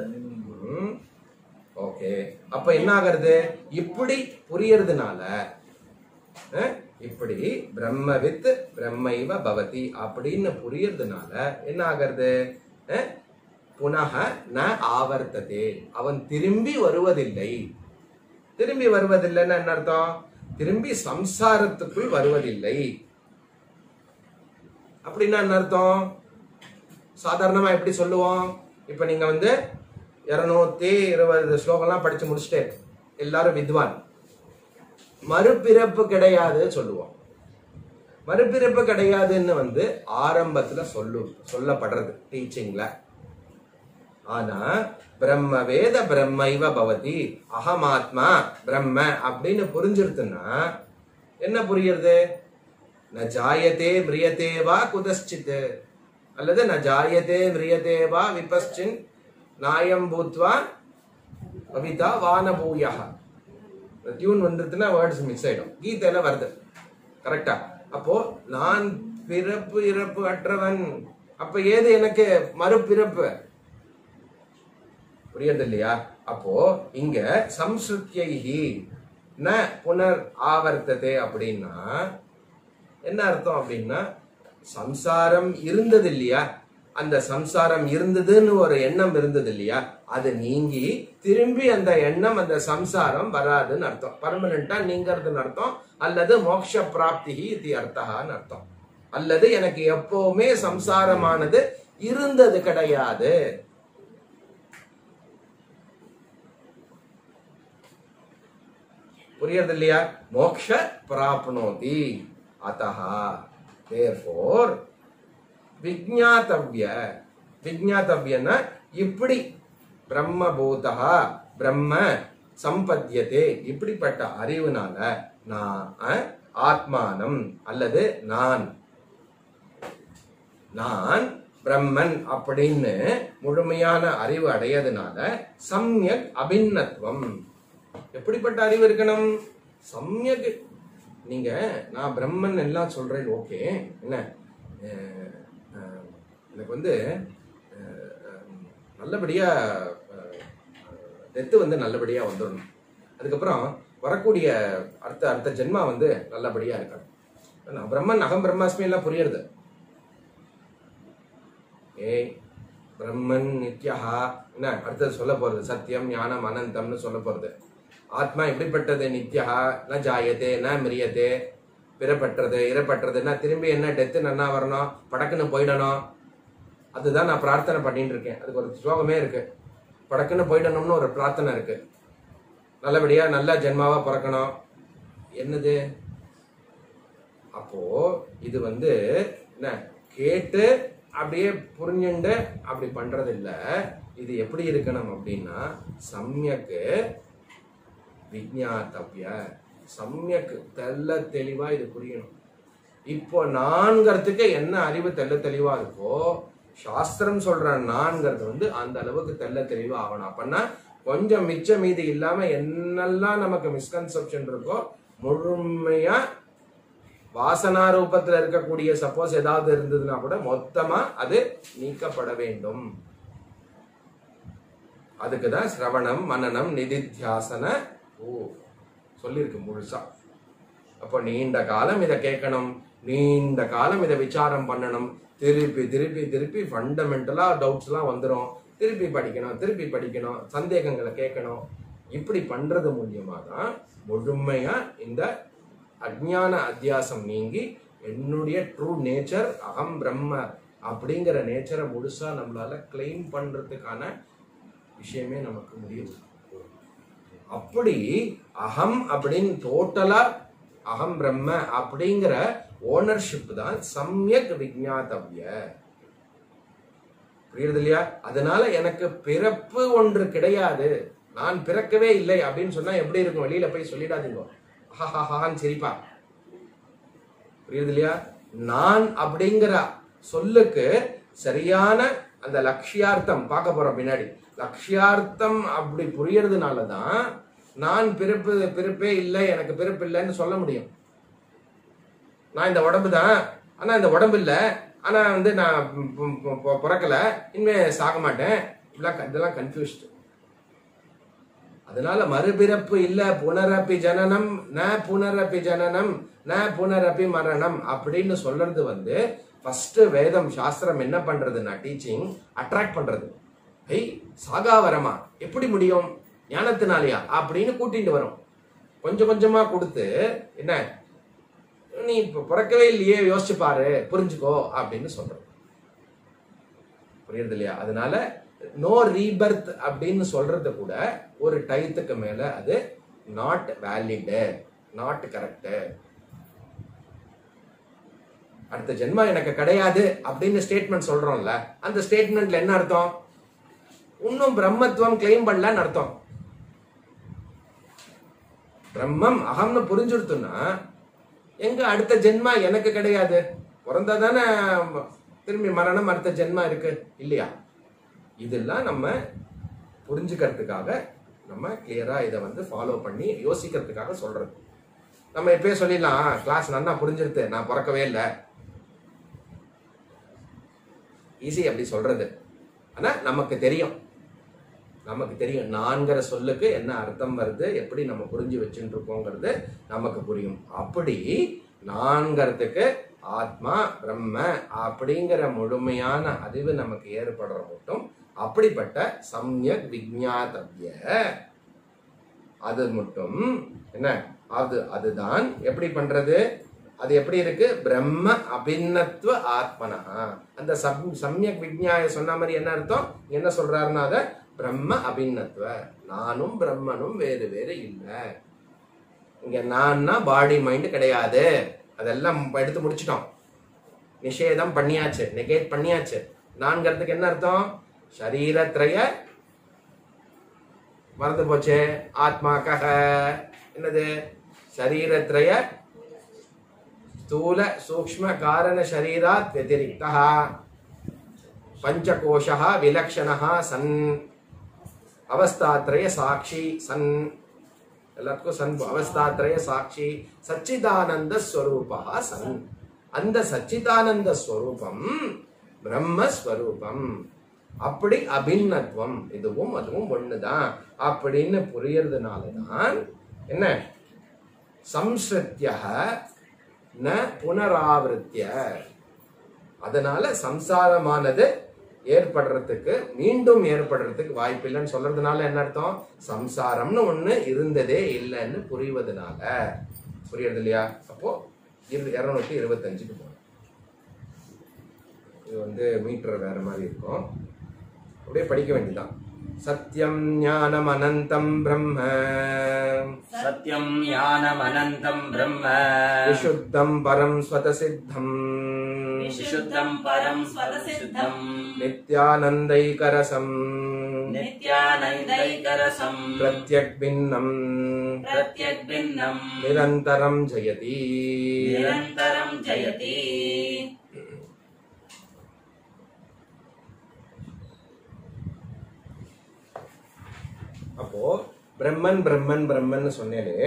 S1: ஓகே அப்ப என்ன ஆகிறது இப்படி புரியறதுனால அஹ், இப்படி பிரம்மவித் பிரம்மைவ பவதி அப்படின்னு புரியறதுனால என்ன ஆகிறது அஹ், புனக ந ஆவர்த்ததே அவன் திரும்பி வருவதில்லை திரும்பி வருவதில்லைன்னு என்ன அர்த்தம் திரும்பி சம்சாரத்துக்குள் வருவதில்லை அப்படின்னா என்ன அர்த்தம் சாதாரணமா எப்படி சொல்லுவோம் இப்ப நீங்க வந்து இருநூத்தி இருபது ஸ்லோகம்லாம் படிச்சு முடிச்சுட்டு எல்லாரும் வித்வான் மறுபிறப்பு கிடையாது சொல்லுவோம் மறுபிறப்பு கிடையாதுன்னு வந்து ஆரம்பத்துல சொல்லு சொல்லப்படுறது டீச்சிங்ல ஆனா பிரம்ம வேத பிரம்மைவ பவதி அகமாத்மா பிரம்ம அப்படின்னு புரிஞ்சிருத்துன்னா என்ன புரியுறது ந ஜாயதே மிரியதே வா குதஸ்சித் அல்லது ந ஜாயதே மிரியதே வா விபஸ்சின் நாயம் பூத்வா கவிதா வானபூயா டியூன் வந்துருச்சுன்னா வேர்ட்ஸ் மிக்ஸ் ஆயிடும் கீதையில வருது கரெக்டா அப்போ நான் பிறப்பு இறப்பு அற்றவன் அப்ப ஏது எனக்கு மறுபிறப்பு புரியுது இல்லையா அப்போ இங்க சம்ஸ்ருத்தியைஹி ந புனர் ஆவர்த்ததே அப்படின்னா என்ன அர்த்தம் அப்படின்னா சம்சாரம் இருந்தது இல்லையா அந்த சம்சாரம் இருந்ததுன்னு ஒரு எண்ணம் இருந்தது இல்லையா அது நீங்கி திரும்பி அந்த எண்ணம் அந்த சம்சாரம் வராதுன்னு அர்த்தம் பர்மனண்டா நீங்கிறதுன்னு அர்த்தம் அல்லது மோட்ச பிராப்தி இது அர்த்தகான்னு அர்த்தம் அல்லது எனக்கு எப்பவுமே சம்சாரமானது இருந்தது கிடையாது புரியுறது இல்லையா மோக்ஷ பிராப்னோதி அத்தः therefore விஜ்ஞாத்தவ்ய விஜ்ஞாத்தவ்யன்னா இப்படி பிரம்மபூதா பிரம்ம சம்பத்தியதே இப்படிப்பட்ட அறிவுனால நான் அஹ், ஆத்மானம் அல்லது நான் நான் பிரம்மன் அப்படின்னு முழுமையான அறிவு அடையதுனால சம்யக் அபிநத்துவம் எப்படிப்பட்ட அறிவு இருக்கணும் சம்யக் நீங்க நான் பிரம்மன் எல்லாம் சொல்றேன் ஓகே என்ன அஹ், அஹ், எனக்கு வந்து அஹ், அஹ், நல்லபடியா டெத்து வந்து நல்லபடியா வந்துடணும் அதுக்கப்புறம் வரக்கூடிய அடுத்த அடுத்த ஜென்மா வந்து நல்லபடியா இருக்கணும் நான் பிரம்மன் அகம் பிரம்மாஸ்மி எல்லாம் புரியுறது ஏய் பிரம்மன் நித்யஹா என்ன அடுத்தது சொல்ல போறது சத்தியம் ஞானம் அனந்தம்னு சொல்ல போறது ஆத்மா எப்படிப்பட்டது நித்யஹா ந ஜாயத்தே ந மிரியத்தே பிறப்பற்றது இறப்பற்றதுன்னா திரும்பி என்ன டெத்து நன்னா வரணும் படக்குன்னு போயிடணும் அதுதான் நான் பிரார்த்தனை பண்ணிட்டு இருக்கேன் அதுக்கு ஒரு ஸ்லோகமே இருக்கு படக்குன்னு போயிடணும்னு ஒரு பிரார்த்தனை இருக்கு நல்லபடியா நல்ல ஜென்மாவா பிறக்கணும் என்னது அப்போ இது வந்து என்ன கேட்டு அப்படியே புரிஞ்சுண்டு அப்படி பண்றது இல்ல இது எப்படி இருக்கணும் அப்படின்னா சம்யக்கு விஜாத்தவ்ய சம்யக்கு தெல்ல தெளிவா இது புரியணும் இப்போ நான்கிறதுக்கு என்ன அறிவு தெல்ல தெளிவா இருக்கோ சாஸ்திரம் சொல்ற நான்கிறது வந்து அந்த அளவுக்கு தெல்ல தெளிவா ஆகணும் அப்பன்னா கொஞ்சம் மிச்ச மீதி இல்லாம என்னெல்லாம் நமக்கு மிஸ்கன்செப்ஷன் இருக்கோ முழுமையா வாசனா ரூபத்துல இருக்கக்கூடிய சப்போஸ் ஏதாவது இருந்ததுன்னா கூட மொத்தமா அது நீக்கப்பட வேண்டும் அதுக்குதான் சிரவணம் மனனம் நிதித்தியாசன ஓ சொல்லியிருக்கு முழுசா அப்போ நீண்ட காலம் இதை கேட்கணும் நீண்ட காலம் இதை விசாரம் பண்ணணும் திருப்பி திருப்பி திருப்பி ஃபண்டமெண்டலா டவுட்ஸ் எல்லாம் வந்துடும் திருப்பி படிக்கணும் திருப்பி படிக்கணும் சந்தேகங்களை கேட்கணும் இப்படி பண்றது மூலியமா தான் முழுமையா இந்த அஜ்ஞான அத்தியாசம் நீங்கி என்னுடைய ட்ரூ நேச்சர் அகம் பிரம்ம அப்படிங்கிற நேச்சரை முழுசா நம்மளால கிளைம் பண்றதுக்கான விஷயமே நமக்கு முடியும் அப்படி அகம் அப்படின்னு டோட்டலா அகம் பிரம்ம அப்படிங்கிற ஓனர்ஷிப் தான் சம்யக் விஜாத்தவ்ய புரியுது இல்லையா அதனால எனக்கு பிறப்பு ஒன்று கிடையாது நான் பிறக்கவே இல்லை அப்படின்னு சொன்னா எப்படி இருக்கும் வெளியில போய் சொல்லிடாதீங்க ஹஹஹான்னு சிரிப்பா புரியுது இல்லையா நான் அப்படிங்கிற சொல்லுக்கு சரியான அந்த லட்சியார்த்தம் பார்க்க போறோம் பின்னாடி லட்சியார்த்தம் அப்படி புரியறதுனால தான் நான் பிறப்பு பிறப்பே இல்லை எனக்கு பிறப்பு இல்லைன்னு சொல்ல முடியும் நான் இந்த உடம்பு தான் ஆனா இந்த உடம்பு இல்லை ஆனா வந்து நான் பு- பு- பு- பிறக்கல இனிமே சாக மாட்டேன் இதெல்லாம் க- இதெல்லாம் கன்ஃபியூஸ்டு அதனால மறுபிறப்பு இல்ல புனரப்பி ஜனனம் ந புனரப்பி ஜனனம் ந புனரப்பி மரணம் அப்படின்னு சொல்றது வந்து ஃபர்ஸ்ட் வேதம் சாஸ்திரம் என்ன பண்றதுன்னா டீச்சிங் அட்ராக்ட் பண்றது ஐய் சாகா வரமா எப்படி முடியும் ஞானத்தினாலயா அப்படின்னு கூட்டிட்டு வரும் கொஞ்சம் கொஞ்சமா கொடுத்து என்ன நீ இப்ப பிறக்கவே இல்லையே யோசிச்சு பாரு புரிஞ்சுக்கோ அப்படின்னு சொல்றோம் புரியுறது இல்லையா அதனால நோ ரீபர்த் அப்படின்னு சொல்றது கூட ஒரு டயத்துக்கு மேல அது நாட் வேலிடு நாட் கரெக்ட் அடுத்த ஜென்மா எனக்கு கிடையாது அப்படின்னு ஸ்டேட்மெண்ட் சொல்றோம்ல அந்த ஸ்டேட்மெண்ட்ல என்ன அர்த்தம் இன்னும் பிரம்மத்துவம் கிளைம் பண்ணலன்னு அர்த்தம் பிரம்மம் அகம்னு புரிஞ்சுடுத்துன்னா எங்க அடுத்த ஜென்மா எனக்கு கிடையாது பிறந்தா தானே திரும்பி மரணம் அடுத்த ஜென்மா இருக்கு இல்லையா இதெல்லாம் நம்ம புரிஞ்சுக்கிறதுக்காக நம்ம கிளியரா இதை வந்து ஃபாலோ பண்ணி யோசிக்கிறதுக்காக சொல்றது நம்ம இப்பயே சொல்லிடலாம் கிளாஸ் நல்லா புரிஞ்சிருது நான் பிறக்கவே இல்லை ஈஸி அப்படி சொல்றது ஆனா நமக்கு தெரியும் நமக்கு தெரியும் நான்கிற சொல்லுக்கு என்ன அர்த்தம் வருது எப்படி நம்ம புரிஞ்சு வச்சுட்டு இருக்கோங்கிறது நமக்கு புரியும் அப்படி நான்கிறதுக்கு ஆத்மா பிரம்ம அப்படிங்கிற முழுமையான அறிவு நமக்கு ஏற்படுற மட்டும் அப்படிப்பட்ட சம்யக் விஜாதவ்ய அது மட்டும் என்ன அது அதுதான் எப்படி பண்றது அது எப்படி இருக்கு பிரம்ம அபிநத்துவ ஆத்மனா அந்த சம் சம்யக் விஜ்ஞாய சொன்ன மாதிரி என்ன அர்த்தம் என்ன சொல்றாருன்னா அத பிரம்ம அபிநத்துவ நானும் பிரம்மனும் வேறு வேறு இல்லை இங்க நான்னா பாடி மைண்ட் கிடையாது அதெல்லாம் எடுத்து முடிச்சிட்டோம் நிஷேதம் பண்ணியாச்சு நெகேட் பண்ணியாச்சு நான்கிறதுக்கு என்ன அர்த்தம் சரீரத்ரய மறந்து போச்சு ஆத்மாக்காக என்னது சரீரத்ரய ஸ்தூல சூக்ஷ்ம காரண சரீராத் व्यतिरिक्तः பஞ்சகோஷः விலக்ஷணः சன் அவஸ்தாத்ரய சாட்சி சன் எல்லாத்துக்கும் சன் அவஸ்தாத்ரய சாட்சி சச்சிதானந்த ஸ்வரூபா சன் அந்த சச்சிதானந்த ஸ்வரூபம் பிரம்மஸ்வரூபம் அப்படி அபிநத்துவம் இதுவும் அதுவும் ஒண்ணுதான் அப்படின்னு புரியறதுனாலதான் என்ன சம்ஸ்ருத்திய ந புனராவருத்திய அதனால சம்சாரமானது ஏற்படுறதுக்கு மீண்டும் ஏற்படுறதுக்கு வாய்ப்பு இல்லைன்னு சொல்றதுனால என்ன அர்த்தம் சம்சாரம்னு ஒண்ணு இருந்ததே இல்லைன்னு புரிவதனால புரியுறது இல்லையா அப்போ இரு இருநூத்தி இருபத்தஞ்சுக்கு போகணும் இது வந்து மீட்டர் வேற மாதிரி இருக்கும் அப்படியே படிக்க வேண்டியதான் சத்யம் ஞானம் அனந்தம் பிரம்ம
S3: सत्यं ज्ञानमनन्तं ब्रह्म
S1: विशुद्धं परं स्वतसिद्धम्
S2: विशुद्धं परं स्वतसिद्धम्
S1: नित्यानन्दैकरसम्
S2: नित्यानन्दैकरसम्
S1: प्रत्यग्भिन्नम्
S2: प्रत्यग्भिन्नम्
S1: निरन्तरं जयति
S2: निरन्तरं जयति
S1: அப்போ பிரம்மன் பிரம்மன் பிரம்மன் சொன்னேனே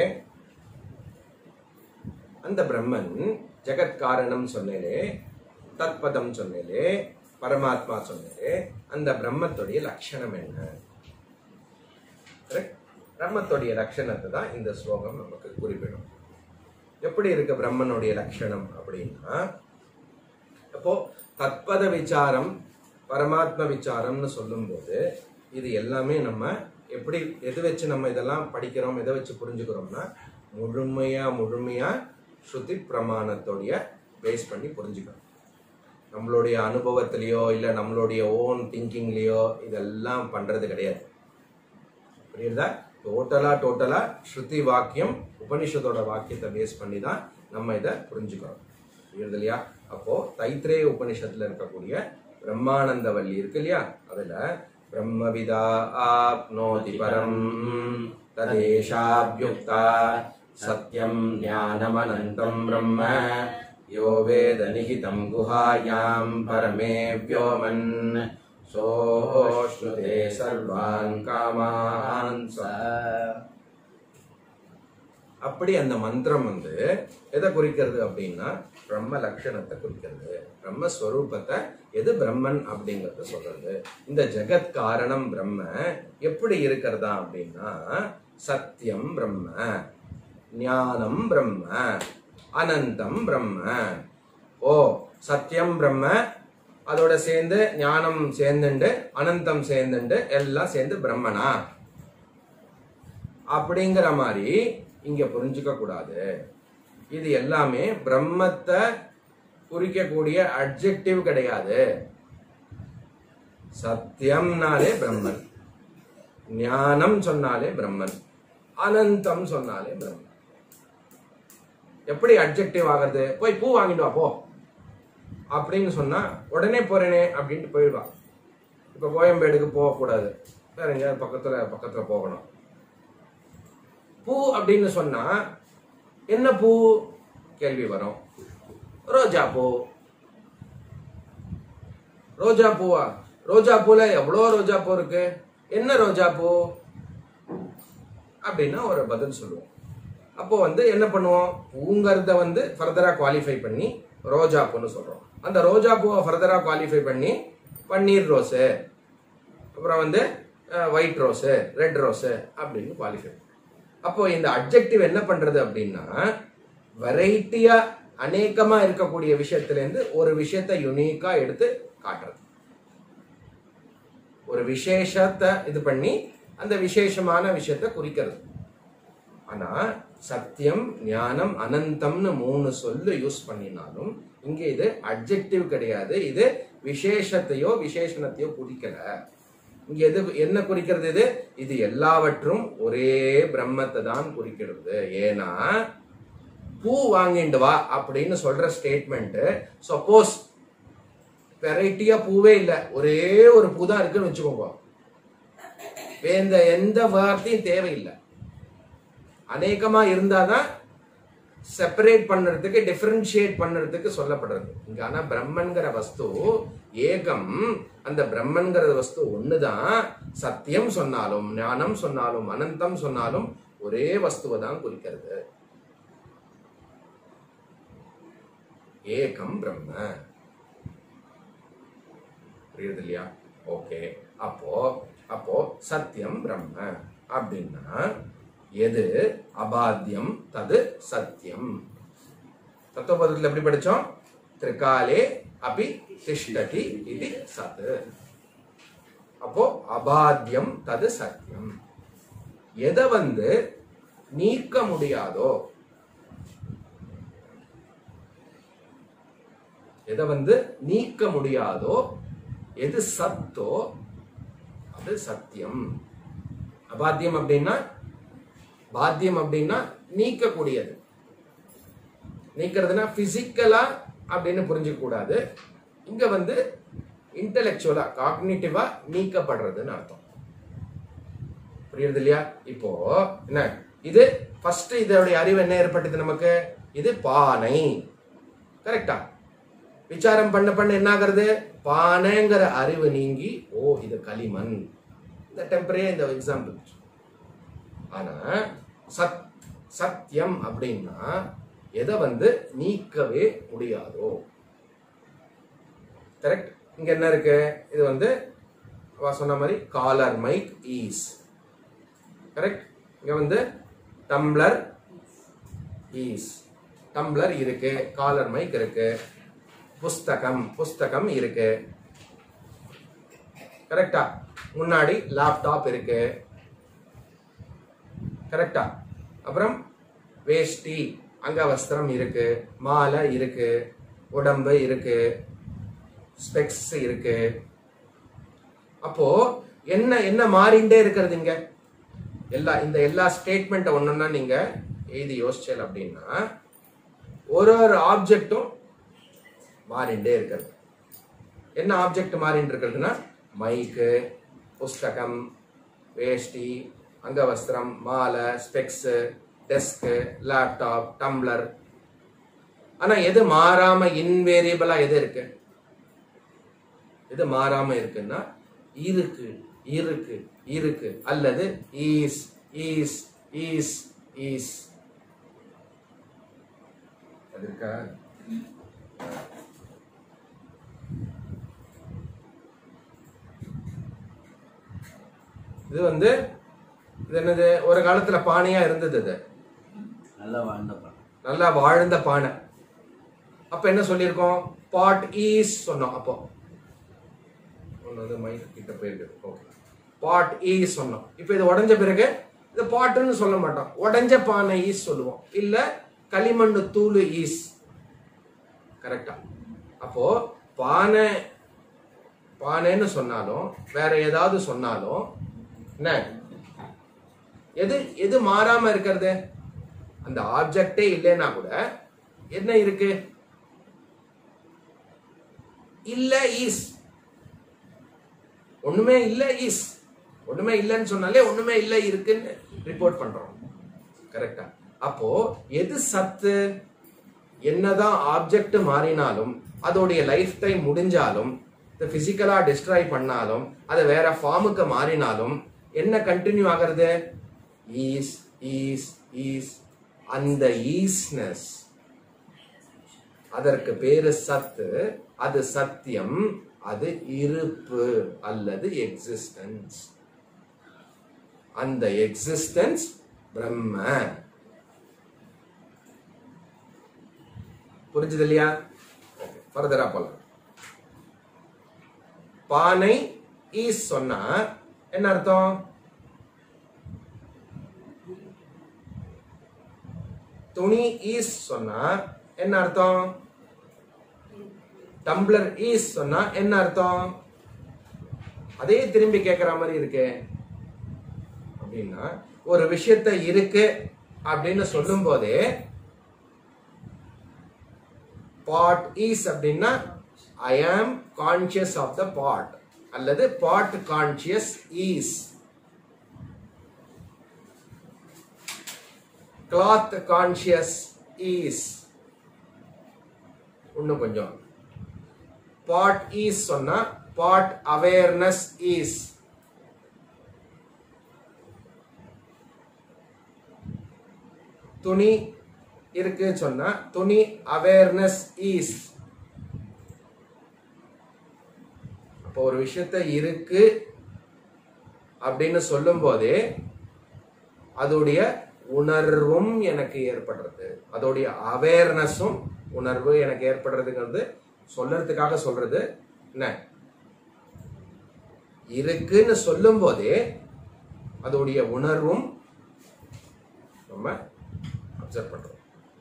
S1: அந்த பிரம்மன் ஜெகத் காரணம் சொன்னேனே தத்பதம் சொன்னேனே பரமாத்மா சொன்னேனே அந்த பிரம்மத்துடைய லட்சணம் என்ன Correct? பிரம்மத்துடைய லட்சணத்தை தான் இந்த ஸ்லோகம் நமக்கு குறிப்பிடும் எப்படி இருக்கு பிரம்மனுடைய லட்சணம் அப்படின்னா அப்போ தத்பத விசாரம் பரமாத்ம விசாரம்னு சொல்லும்போது இது எல்லாமே நம்ம எப்படி எது வச்சு நம்ம இதெல்லாம் படிக்கிறோம் எதை வச்சு புரிஞ்சுக்கிறோம்னா முழுமையா முழுமையா ஸ்ருதி பிரமாணத்தோடைய பேஸ் பண்ணி புரிஞ்சுக்கிறோம் நம்மளுடைய அனுபவத்திலேயோ இல்லை நம்மளுடைய ஓன் திங்கிங்லேயோ இதெல்லாம் பண்றது கிடையாது புரியுதா டோட்டலா டோட்டலா ஸ்ருதி வாக்கியம் உபனிஷத்தோட வாக்கியத்தை பேஸ் பண்ணி தான் நம்ம இதை புரிஞ்சுக்கிறோம் புரியுது இல்லையா அப்போ தைத்திரேய உபனிஷத்துல இருக்கக்கூடிய பிரம்மானந்த வள்ளி இருக்கு இல்லையா அதுல பிரம்மவிதா ஆப்னோதி பரம் ததேஷாப்யுக்தா சத்யம் ஞானமனந்தம் பிரம்ம யோ வேத நிகிதம் குஹாயாம் பரமே வியோமன் சோஷ்ணுதே சர்வான் காமான் ச அப்படி அந்த மந்திரம் வந்து எதை குறிக்கிறது அப்படின்னா பிரம்ம லட்சணத்தை குறிக்கிறது பிரம்மஸ்வரூபத்தை எது பிரம்மன் அப்படிங்கறத சொல்றது இந்த ஜெகத் காரணம் பிரம்ம எப்படி இருக்கிறதா அப்படின்னா சத்தியம் பிரம்ம ஞானம் பிரம்ம அனந்தம் பிரம்ம ஓ சத்தியம் பிரம்ம அதோட சேர்ந்து ஞானம் சேர்ந்துண்டு அனந்தம் சேர்ந்துண்டு எல்லாம் சேர்ந்து பிரம்மனா அப்படிங்கிற மாதிரி இங்க புரிஞ்சுக்க கூடாது இது எல்லாமே பிரம்மத்தை குறிக்கக்கூடிய அட்ஜெக்டிவ் கிடையாது சத்தியம்னாலே பிரம்மன் ஞானம் சொன்னாலே பிரம்மன் அனந்தம் சொன்னாலே பிரம்மன் எப்படி அட்ஜெக்டிவ் ஆகிறது போய் பூ வாங்கிட்டு வா போ அப்படின்னு சொன்னா உடனே போறேனே அப்படின்ட்டு போயிடுவா இப்ப கோயம்பேடுக்கு போகக்கூடாது வேற எங்கேயாவது பக்கத்துல பக்கத்துல போகணும் பூ அப்படின்னு சொன்னா என்ன பூ கேள்வி வரும் ரோஜா பூ ரோஜா பூவா ரோஜா பூல எவ்வளோ ரோஜா பூ இருக்கு என்ன ரோஜா பூ அப்படின்னா ஒரு பதில் சொல்லுவோம் அப்போ வந்து என்ன பண்ணுவோம் பூங்கிறத வந்து ஃபர்தரா குவாலிஃபை பண்ணி ரோஜா பூன்னு சொல்றோம் அந்த ரோஜா பூவை ஃபர்தரா குவாலிஃபை பண்ணி பன்னீர் ரோஸு அப்புறம் வந்து ஒயிட் ரோஸு ரெட் ரோஸு அப்படின்னு குவாலிஃபை அப்போ இந்த அப்ஜெக்டிவ் என்ன பண்றது அப்படின்னா வெரைட்டியா அநேகமா இருக்கக்கூடிய விஷயத்துல இருந்து ஒரு விஷயத்தை யுனிக்கா எடுத்து காட்டுறது ஒரு விசேஷத்தை இது பண்ணி அந்த விசேஷமான விஷயத்தை குறிக்கிறது ஆனா சத்தியம் ஞானம் அனந்தம்னு மூணு சொல்லு யூஸ் பண்ணினாலும் இங்க இது அட்ஜெக்டிவ் கிடையாது இது விசேஷத்தையோ விசேஷணத்தையோ குறிக்கல இங்க எது என்ன குறிக்கிறது இது இது எல்லாவற்றும் ஒரே பிரம்மத்தை தான் குறிக்கிறது ஏன்னா பூ வாங்கிண்டு வா அப்படின்னு சொல்ற ஸ்டேட்மெண்ட் சப்போஸ் வெரைட்டியா பூவே இல்ல ஒரே ஒரு பூ தான் இருக்குன்னு வச்சுக்கோங்க வேந்த எந்த வார்த்தையும் தேவையில்லை அநேகமா இருந்தாதான் செப்பரேட் பண்ணுறதுக்கு டிஃபரன்ஷியேட் பண்ணுறதுக்கு சொல்லப்படுறது இங்க ஆனா பிரம்மன்கிற வஸ்து ஏகம் அந்த பிரம்மன்கிற வஸ்து ஒண்ணுதான் சத்தியம் சொன்னாலும் ஞானம் சொன்னாலும் அனந்தம் சொன்னாலும் ஒரே வஸ்துவை தான் குறிக்கிறது ஏகம் பிரம்ம புரியுது இல்லையா ஓகே அப்போ அப்போ சத்தியம் பிரம்ம அப்படின்னா எது அபாத்தியம் தது சத்தியம் தத்துவபதத்தில் எப்படி படிச்சோம் திரிகாலே அபி திஷ்டதி இது சத் அப்போ அபாத்தியம் தது சத்தியம் எதை வந்து நீக்க முடியாதோ எதை வந்து நீக்க முடியாதோ எது சத்தோ அது சத்தியம் அபாத்தியம் அப்படின்னா பாத்தியம் அப்படின்னா நீக்கக்கூடியது நீக்கிறதுனா பிசிக்கலா அப்படின்னு புரிஞ்சுக்க கூடாது இங்க வந்து இன்டெலெக்சுவலா காக்னிட்டிவா நீக்கப்படுறதுன்னு அர்த்தம் புரியுது இல்லையா இப்போ என்ன இது ஃபர்ஸ்ட் இதோடைய அறிவு என்ன ஏற்பட்டது நமக்கு இது பானை கரெக்டா விசாரம் பண்ண பண்ண என்ன ஆகுறது பானைங்கிற அறிவு நீங்கி ஓ இது களிமண் இந்த டெம்பரே இந்த எக்ஸாம்பிள் ஆனா சத் சத்தியம் அப்படின்னா எதை வந்து நீக்கவே முடியாதோ கரெக்ட் இங்க என்ன இருக்கு இது வந்து அவ சொன்ன மாதிரி காலர் மைக் ஈஸ் கரெக்ட் இங்க வந்து டம்ளர் ஈஸ் டம்ளர் இருக்கு காலர் மைக் இருக்கு புஸ்தகம் புஸ்தகம் இருக்கு கரெக்டா முன்னாடி லேப்டாப் இருக்கு கரெக்டா அப்புறம் வேஷ்டி அங்கவஸ்திரம் இருக்கு மாலை இருக்கு உடம்பு இருக்கு ஸ்பெக்ஸ் இருக்கு அப்போ என்ன என்ன மாறிண்டே இருக்கிறது இங்க எல்லா இந்த எல்லா ஸ்டேட்மெண்ட்டை ஒண்ணுன்னா நீங்க எழுதி யோசிச்சல் அப்படின்னா ஒரு ஒரு ஆப்ஜெக்டும் மாறிண்டே இருக்கிறது என்ன ஆப்ஜெக்ட் மாறிட்டு இருக்கிறதுனா மைக்கு புஸ்தகம் வேஷ்டி அங்கவஸ்திரம் மாலை ஸ்பெக்ஸு டெஸ்க்கு லேப்டாப் டம்ளர் ஆனா எது மாறாம இன்வேரியபிளா எது இருக்கு எது மாறாம இருக்குன்னா இருக்கு இருக்கு இருக்கு அல்லது ஈஸ் ஈஸ் ஈஸ் ஈஸ் அது இருக்கா இது வந்து இது என்னது ஒரு காலத்துல பானையா இருந்தது இது
S3: நல்லா வாழ்ந்த படம்
S1: நல்லா வாழ்ந்த பானை அப்ப என்ன சொல்லியிருக்கோம் பாட் ஈஸ் சொன்னோம் அப்போ ஒண்ணு வந்து மைக் கிட்ட போயிருக்கு ஓகே பாட் ஈஸ் சொன்னோம் இப்போ இது உடைஞ்ச பிறகு இது பாட்டுன்னு சொல்ல மாட்டோம் உடைஞ்ச பானை ஈஸ் சொல்லுவோம் இல்ல களிமண்ணு தூள் ஈஸ் கரெக்டா அப்போ பானை பானைன்னு சொன்னாலும் வேற ஏதாவது சொன்னாலும் என்ன எது எது மாறாம இருக்கிறது அந்த ஆப்ஜெக்டே இல்லைன்னா கூட என்ன இருக்கு இல்ல ஈஸ் ஒண்ணுமே இல்ல ஈஸ் ஒண்ணுமே இல்லைன்னு சொன்னாலே ஒண்ணுமே இல்ல இருக்குன்னு ரிப்போர்ட் பண்றோம் கரெக்டா அப்போ எது சத்து என்னதான் ஆப்ஜெக்ட் மாறினாலும் அதோடைய லைஃப் டைம் முடிஞ்சாலும் பிசிக்கலா டிஸ்ட்ராய் பண்ணாலும் அது வேற ஃபார்முக்கு மாறினாலும் என்ன கண்டினியூ ஆகிறது ஈஸ் ஈஸ் ஈஸ் அந்த ஈஸ்னஸ் அதற்கு பேரு சத்து அது சத்தியம் அது இருப்பு அல்லது எக்ஸிஸ்டன்ஸ் அந்த எக்ஸிஸ்டன்ஸ் பிரம்ம புரிஞ்சுது இல்லையா ஃபர்தரா போலாம் பானை ஈஸ் சொன்னா என்ன அர்த்தம் துணி ஈஸ் சொன்னா என்ன அர்த்தம் டம்ளர் ஈஸ் சொன்னா என்ன அர்த்தம் அதே திரும்பி கேட்கிற மாதிரி இருக்கே அப்படின்னா ஒரு விஷயத்த இருக்கு அப்படின்னு சொல்லும் போதே பாட் ஈஸ் அப்படின்னா ஐ ஆம் கான்சியஸ் ஆஃப் த பாட் அல்லது pot conscious is cloth conscious is இன்னும் கொஞ்சம் பாட் ஈஸ் சொன்னா பாட் அவேர்னஸ் ஈஸ் துணி இருக்கு சொன்னா துணி அவேர்னஸ் ஈஸ் அப்போ ஒரு விஷயத்த இருக்கு அப்படின்னு சொல்லும் போதே அதோடைய உணர்வும் எனக்கு ஏற்படுறது அதோடைய அவேர்னஸும் உணர்வு எனக்கு ஏற்படுறதுங்கிறது சொல்லறதுக்காக சொல்றது என்ன இருக்குன்னு சொல்லும் போதே அதோடைய உணர்வும் நம்ம அப்சர்வ் பண்றோம்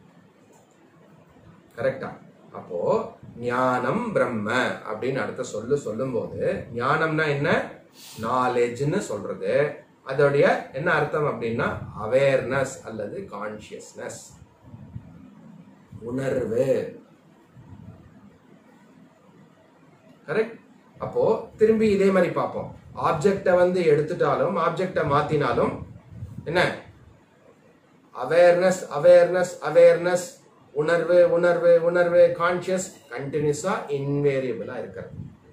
S1: கரெக்டா அப்போ ஞானம் பிரம்ம அப்படின்னு அடுத்த சொல்லு சொல்லும்போது ஞானம்னா என்ன நாலேஜ்னு சொல்றது அதோடைய என்ன அர்த்தம் அப்படின்னா அவேர்னஸ் அல்லது கான்சியஸ்னஸ் உணர்வு கரெக்ட் அப்போ திரும்பி இதே மாதிரி பார்ப்போம் ஆப்ஜெக்ட வந்து எடுத்துட்டாலும் ஆப்ஜெக்ட மாத்தினாலும் என்ன அவேர்னஸ் அவேர்னஸ் அவேர்னஸ் உணர்வு உணர்வு உணர்வு கான்சியஸ் கண்டினியூஸா இன்வேரியபிளா இருக்கிறது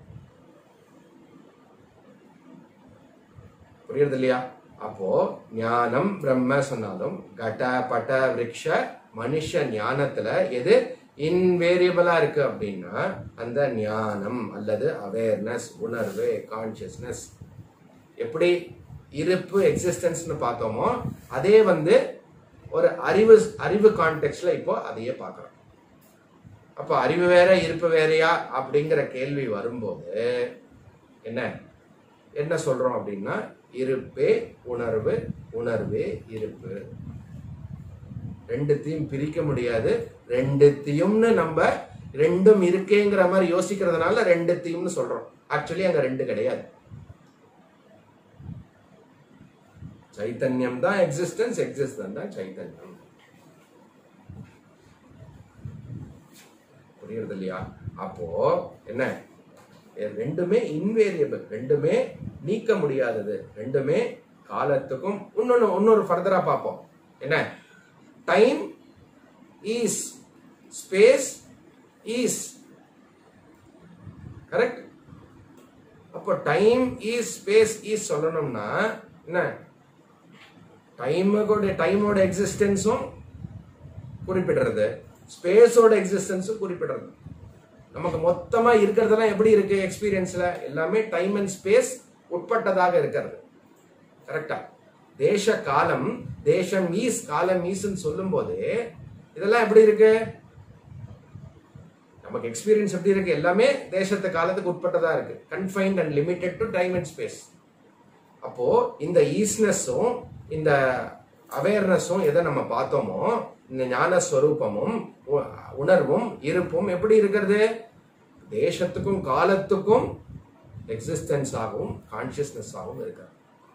S1: புரியுறது இல்லையா அப்போ ஞானம் பிரம்ம சொன்னாலும் கட பட விரக்ஷ மனுஷ ஞானத்துல எது இன்வேரியபிளா இருக்கு அப்படின்னா அந்த ஞானம் அல்லது அவேர்னஸ் உணர்வு கான்சியஸ்னஸ் எப்படி இருப்பு எக்ஸிஸ்டன்ஸ்னு பார்த்தோமோ அதே வந்து ஒரு அறிவு அறிவு கான்டெக்ட்ல இப்போ அதையே பார்க்கறோம் அப்போ அறிவு வேற இருப்பு வேறையா அப்படிங்கிற கேள்வி வரும்போது என்ன என்ன சொல்றோம் அப்படின்னா இருப்பே உணர்வு உணர்வே இருப்பு ரெண்டுத்தையும் பிரிக்க முடியாது ரெண்டுத்தையும்னு நம்ம ரெண்டும் இருக்கேங்கிற மாதிரி யோசிக்கிறதுனால ரெண்டுத்தையும்னு சொல்றோம் ஆக்சுவலி அங்க ரெண்டு கிடையாது சைத்தன்யம் தான் எக்ஸிஸ்டன்ஸ் எக்ஸிஸ்டன்ஸ் தான் சைத்தன்யம் புரியுறது இல்லையா அப்போ என்ன இது ரெண்டுமே இன்வேரியபிள் ரெண்டுமே நீக்க முடியாதது ரெண்டுமே காலத்துக்கும் இன்னொன்னு இன்னொரு ஃபர்தரா பார்ப்போம் என்ன time is space is correct அப்போ டைம் ஈஸ் ஸ்பேஸ் ஈஸ் சொல்லணும்னா என்ன டைமுடைய டைமோட எக்ஸிஸ்டன்ஸும் குறிப்பிடுறது ஸ்பேஸோட எக்ஸிஸ்டன்ஸும் குறிப்பிடுறது நமக்கு மொத்தமா இருக்கிறதெல்லாம் எப்படி இருக்கு எக்ஸ்பீரியன்ஸ்ல எல்லாமே டைம் அண்ட் ஸ்பேஸ் உட்பட்டதாக இருக்கிறது கரெக்டா தேச காலம் தேசம் ஈஸ் காலம் ஈஸ்ன்னு சொல்லும் போது இதெல்லாம் எப்படி இருக்கு நமக்கு எக்ஸ்பீரியன்ஸ் எப்படி இருக்கு எல்லாமே தேசத்து காலத்துக்கு உட்பட்டதா இருக்கு confined and limited to time and space அப்போ இந்த ஈஸ்னஸும் இந்த அவேர்னஸும் எதை நம்ம பார்த்தோமோ இந்த ஞான ஸ்வரூபமும் உ- உணர்வும் இருப்பும் எப்படி இருக்கிறது தேசத்துக்கும் காலத்துக்கும் எக்ஸிஸ்டன்ஸ் ஆகவும் கான்சியஸ்னஸ் ஆகவும் இருக்கிறது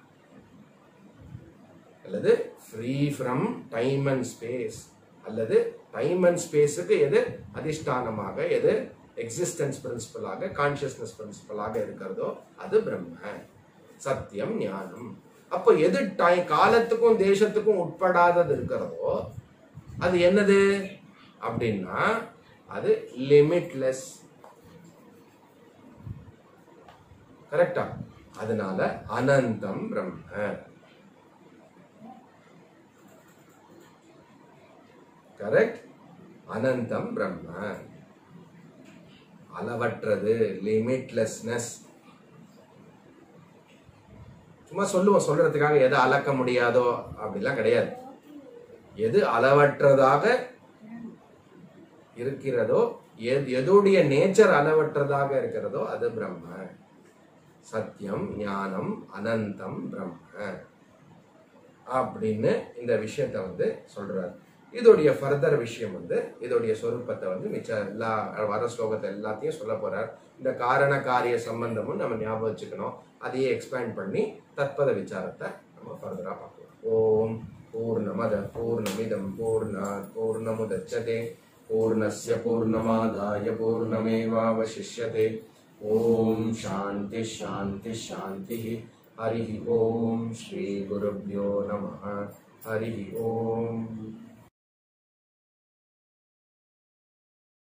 S1: அல்லது free from time and space அல்லது டைம் அண்ட் ஸ்பேஸுக்கு எது அதிஷ்டானமாக எது எக்ஸிஸ்டன்ஸ் பிரின்சிபலாக கான்சியஸ்னஸ் பிரின்சிபலாக இருக்கிறதோ அது பிரம்ம சத்தியம் ஞானம் அப்போ எது டை காலத்துக்கும் தேசத்துக்கும் உட்படாதது இருக்கிறதோ அது என்னது அப்படின்னா அது லிமிட்லெஸ் கரெக்டா அதனால அனந்தம் பிரம்ம கரெக்ட் அனந்தம் பிரம்ம அளவற்றது லிமிட்லெஸ்னஸ் சும்மா சொல்லுவோம் சொல்றதுக்காக எதை அளக்க முடியாதோ அப்படிலாம் கிடையாது எது அளவற்றதாக இருக்கிறதோ எது- எதுடைய நேச்சர் அளவற்றதாக இருக்கிறதோ அது பிரம்ம சத்தியம் ஞானம் அனந்தம் பிரம்ம அப்படின்னு இந்த விஷயத்த வந்து சொல்றாரு இதோடைய ஃபர்தர் விஷயம் வந்து இதோடைய சொரூபத்தை வந்து மிச்ச எல்லா வர ஸ்லோகத்தை எல்லாத்தையும் சொல்ல போறார் இந்த காரண காரிய சம்பந்தமும் நம்ம ஞாபகம் வச்சுக்கணும் அதையே எக்ஸ்பேண்ட் பண்ணி தத்பத விசாரத்தை நம்ம ஃபர்தரா பார்க்கலாம் ஓம் பூர்ணமத பூர்ணமிதம் பூர்ணாத் பூர்ணமுதச்சதே பூர்ணஸ்ய பூர்ணமாதாய பூர்ணமேவாவசிஷ்யதே ஓம் சாந்தி சாந்தி சாந்தி ஹரி ஓம் ஸ்ரீ குருப்யோ நம ஹரி ஓம்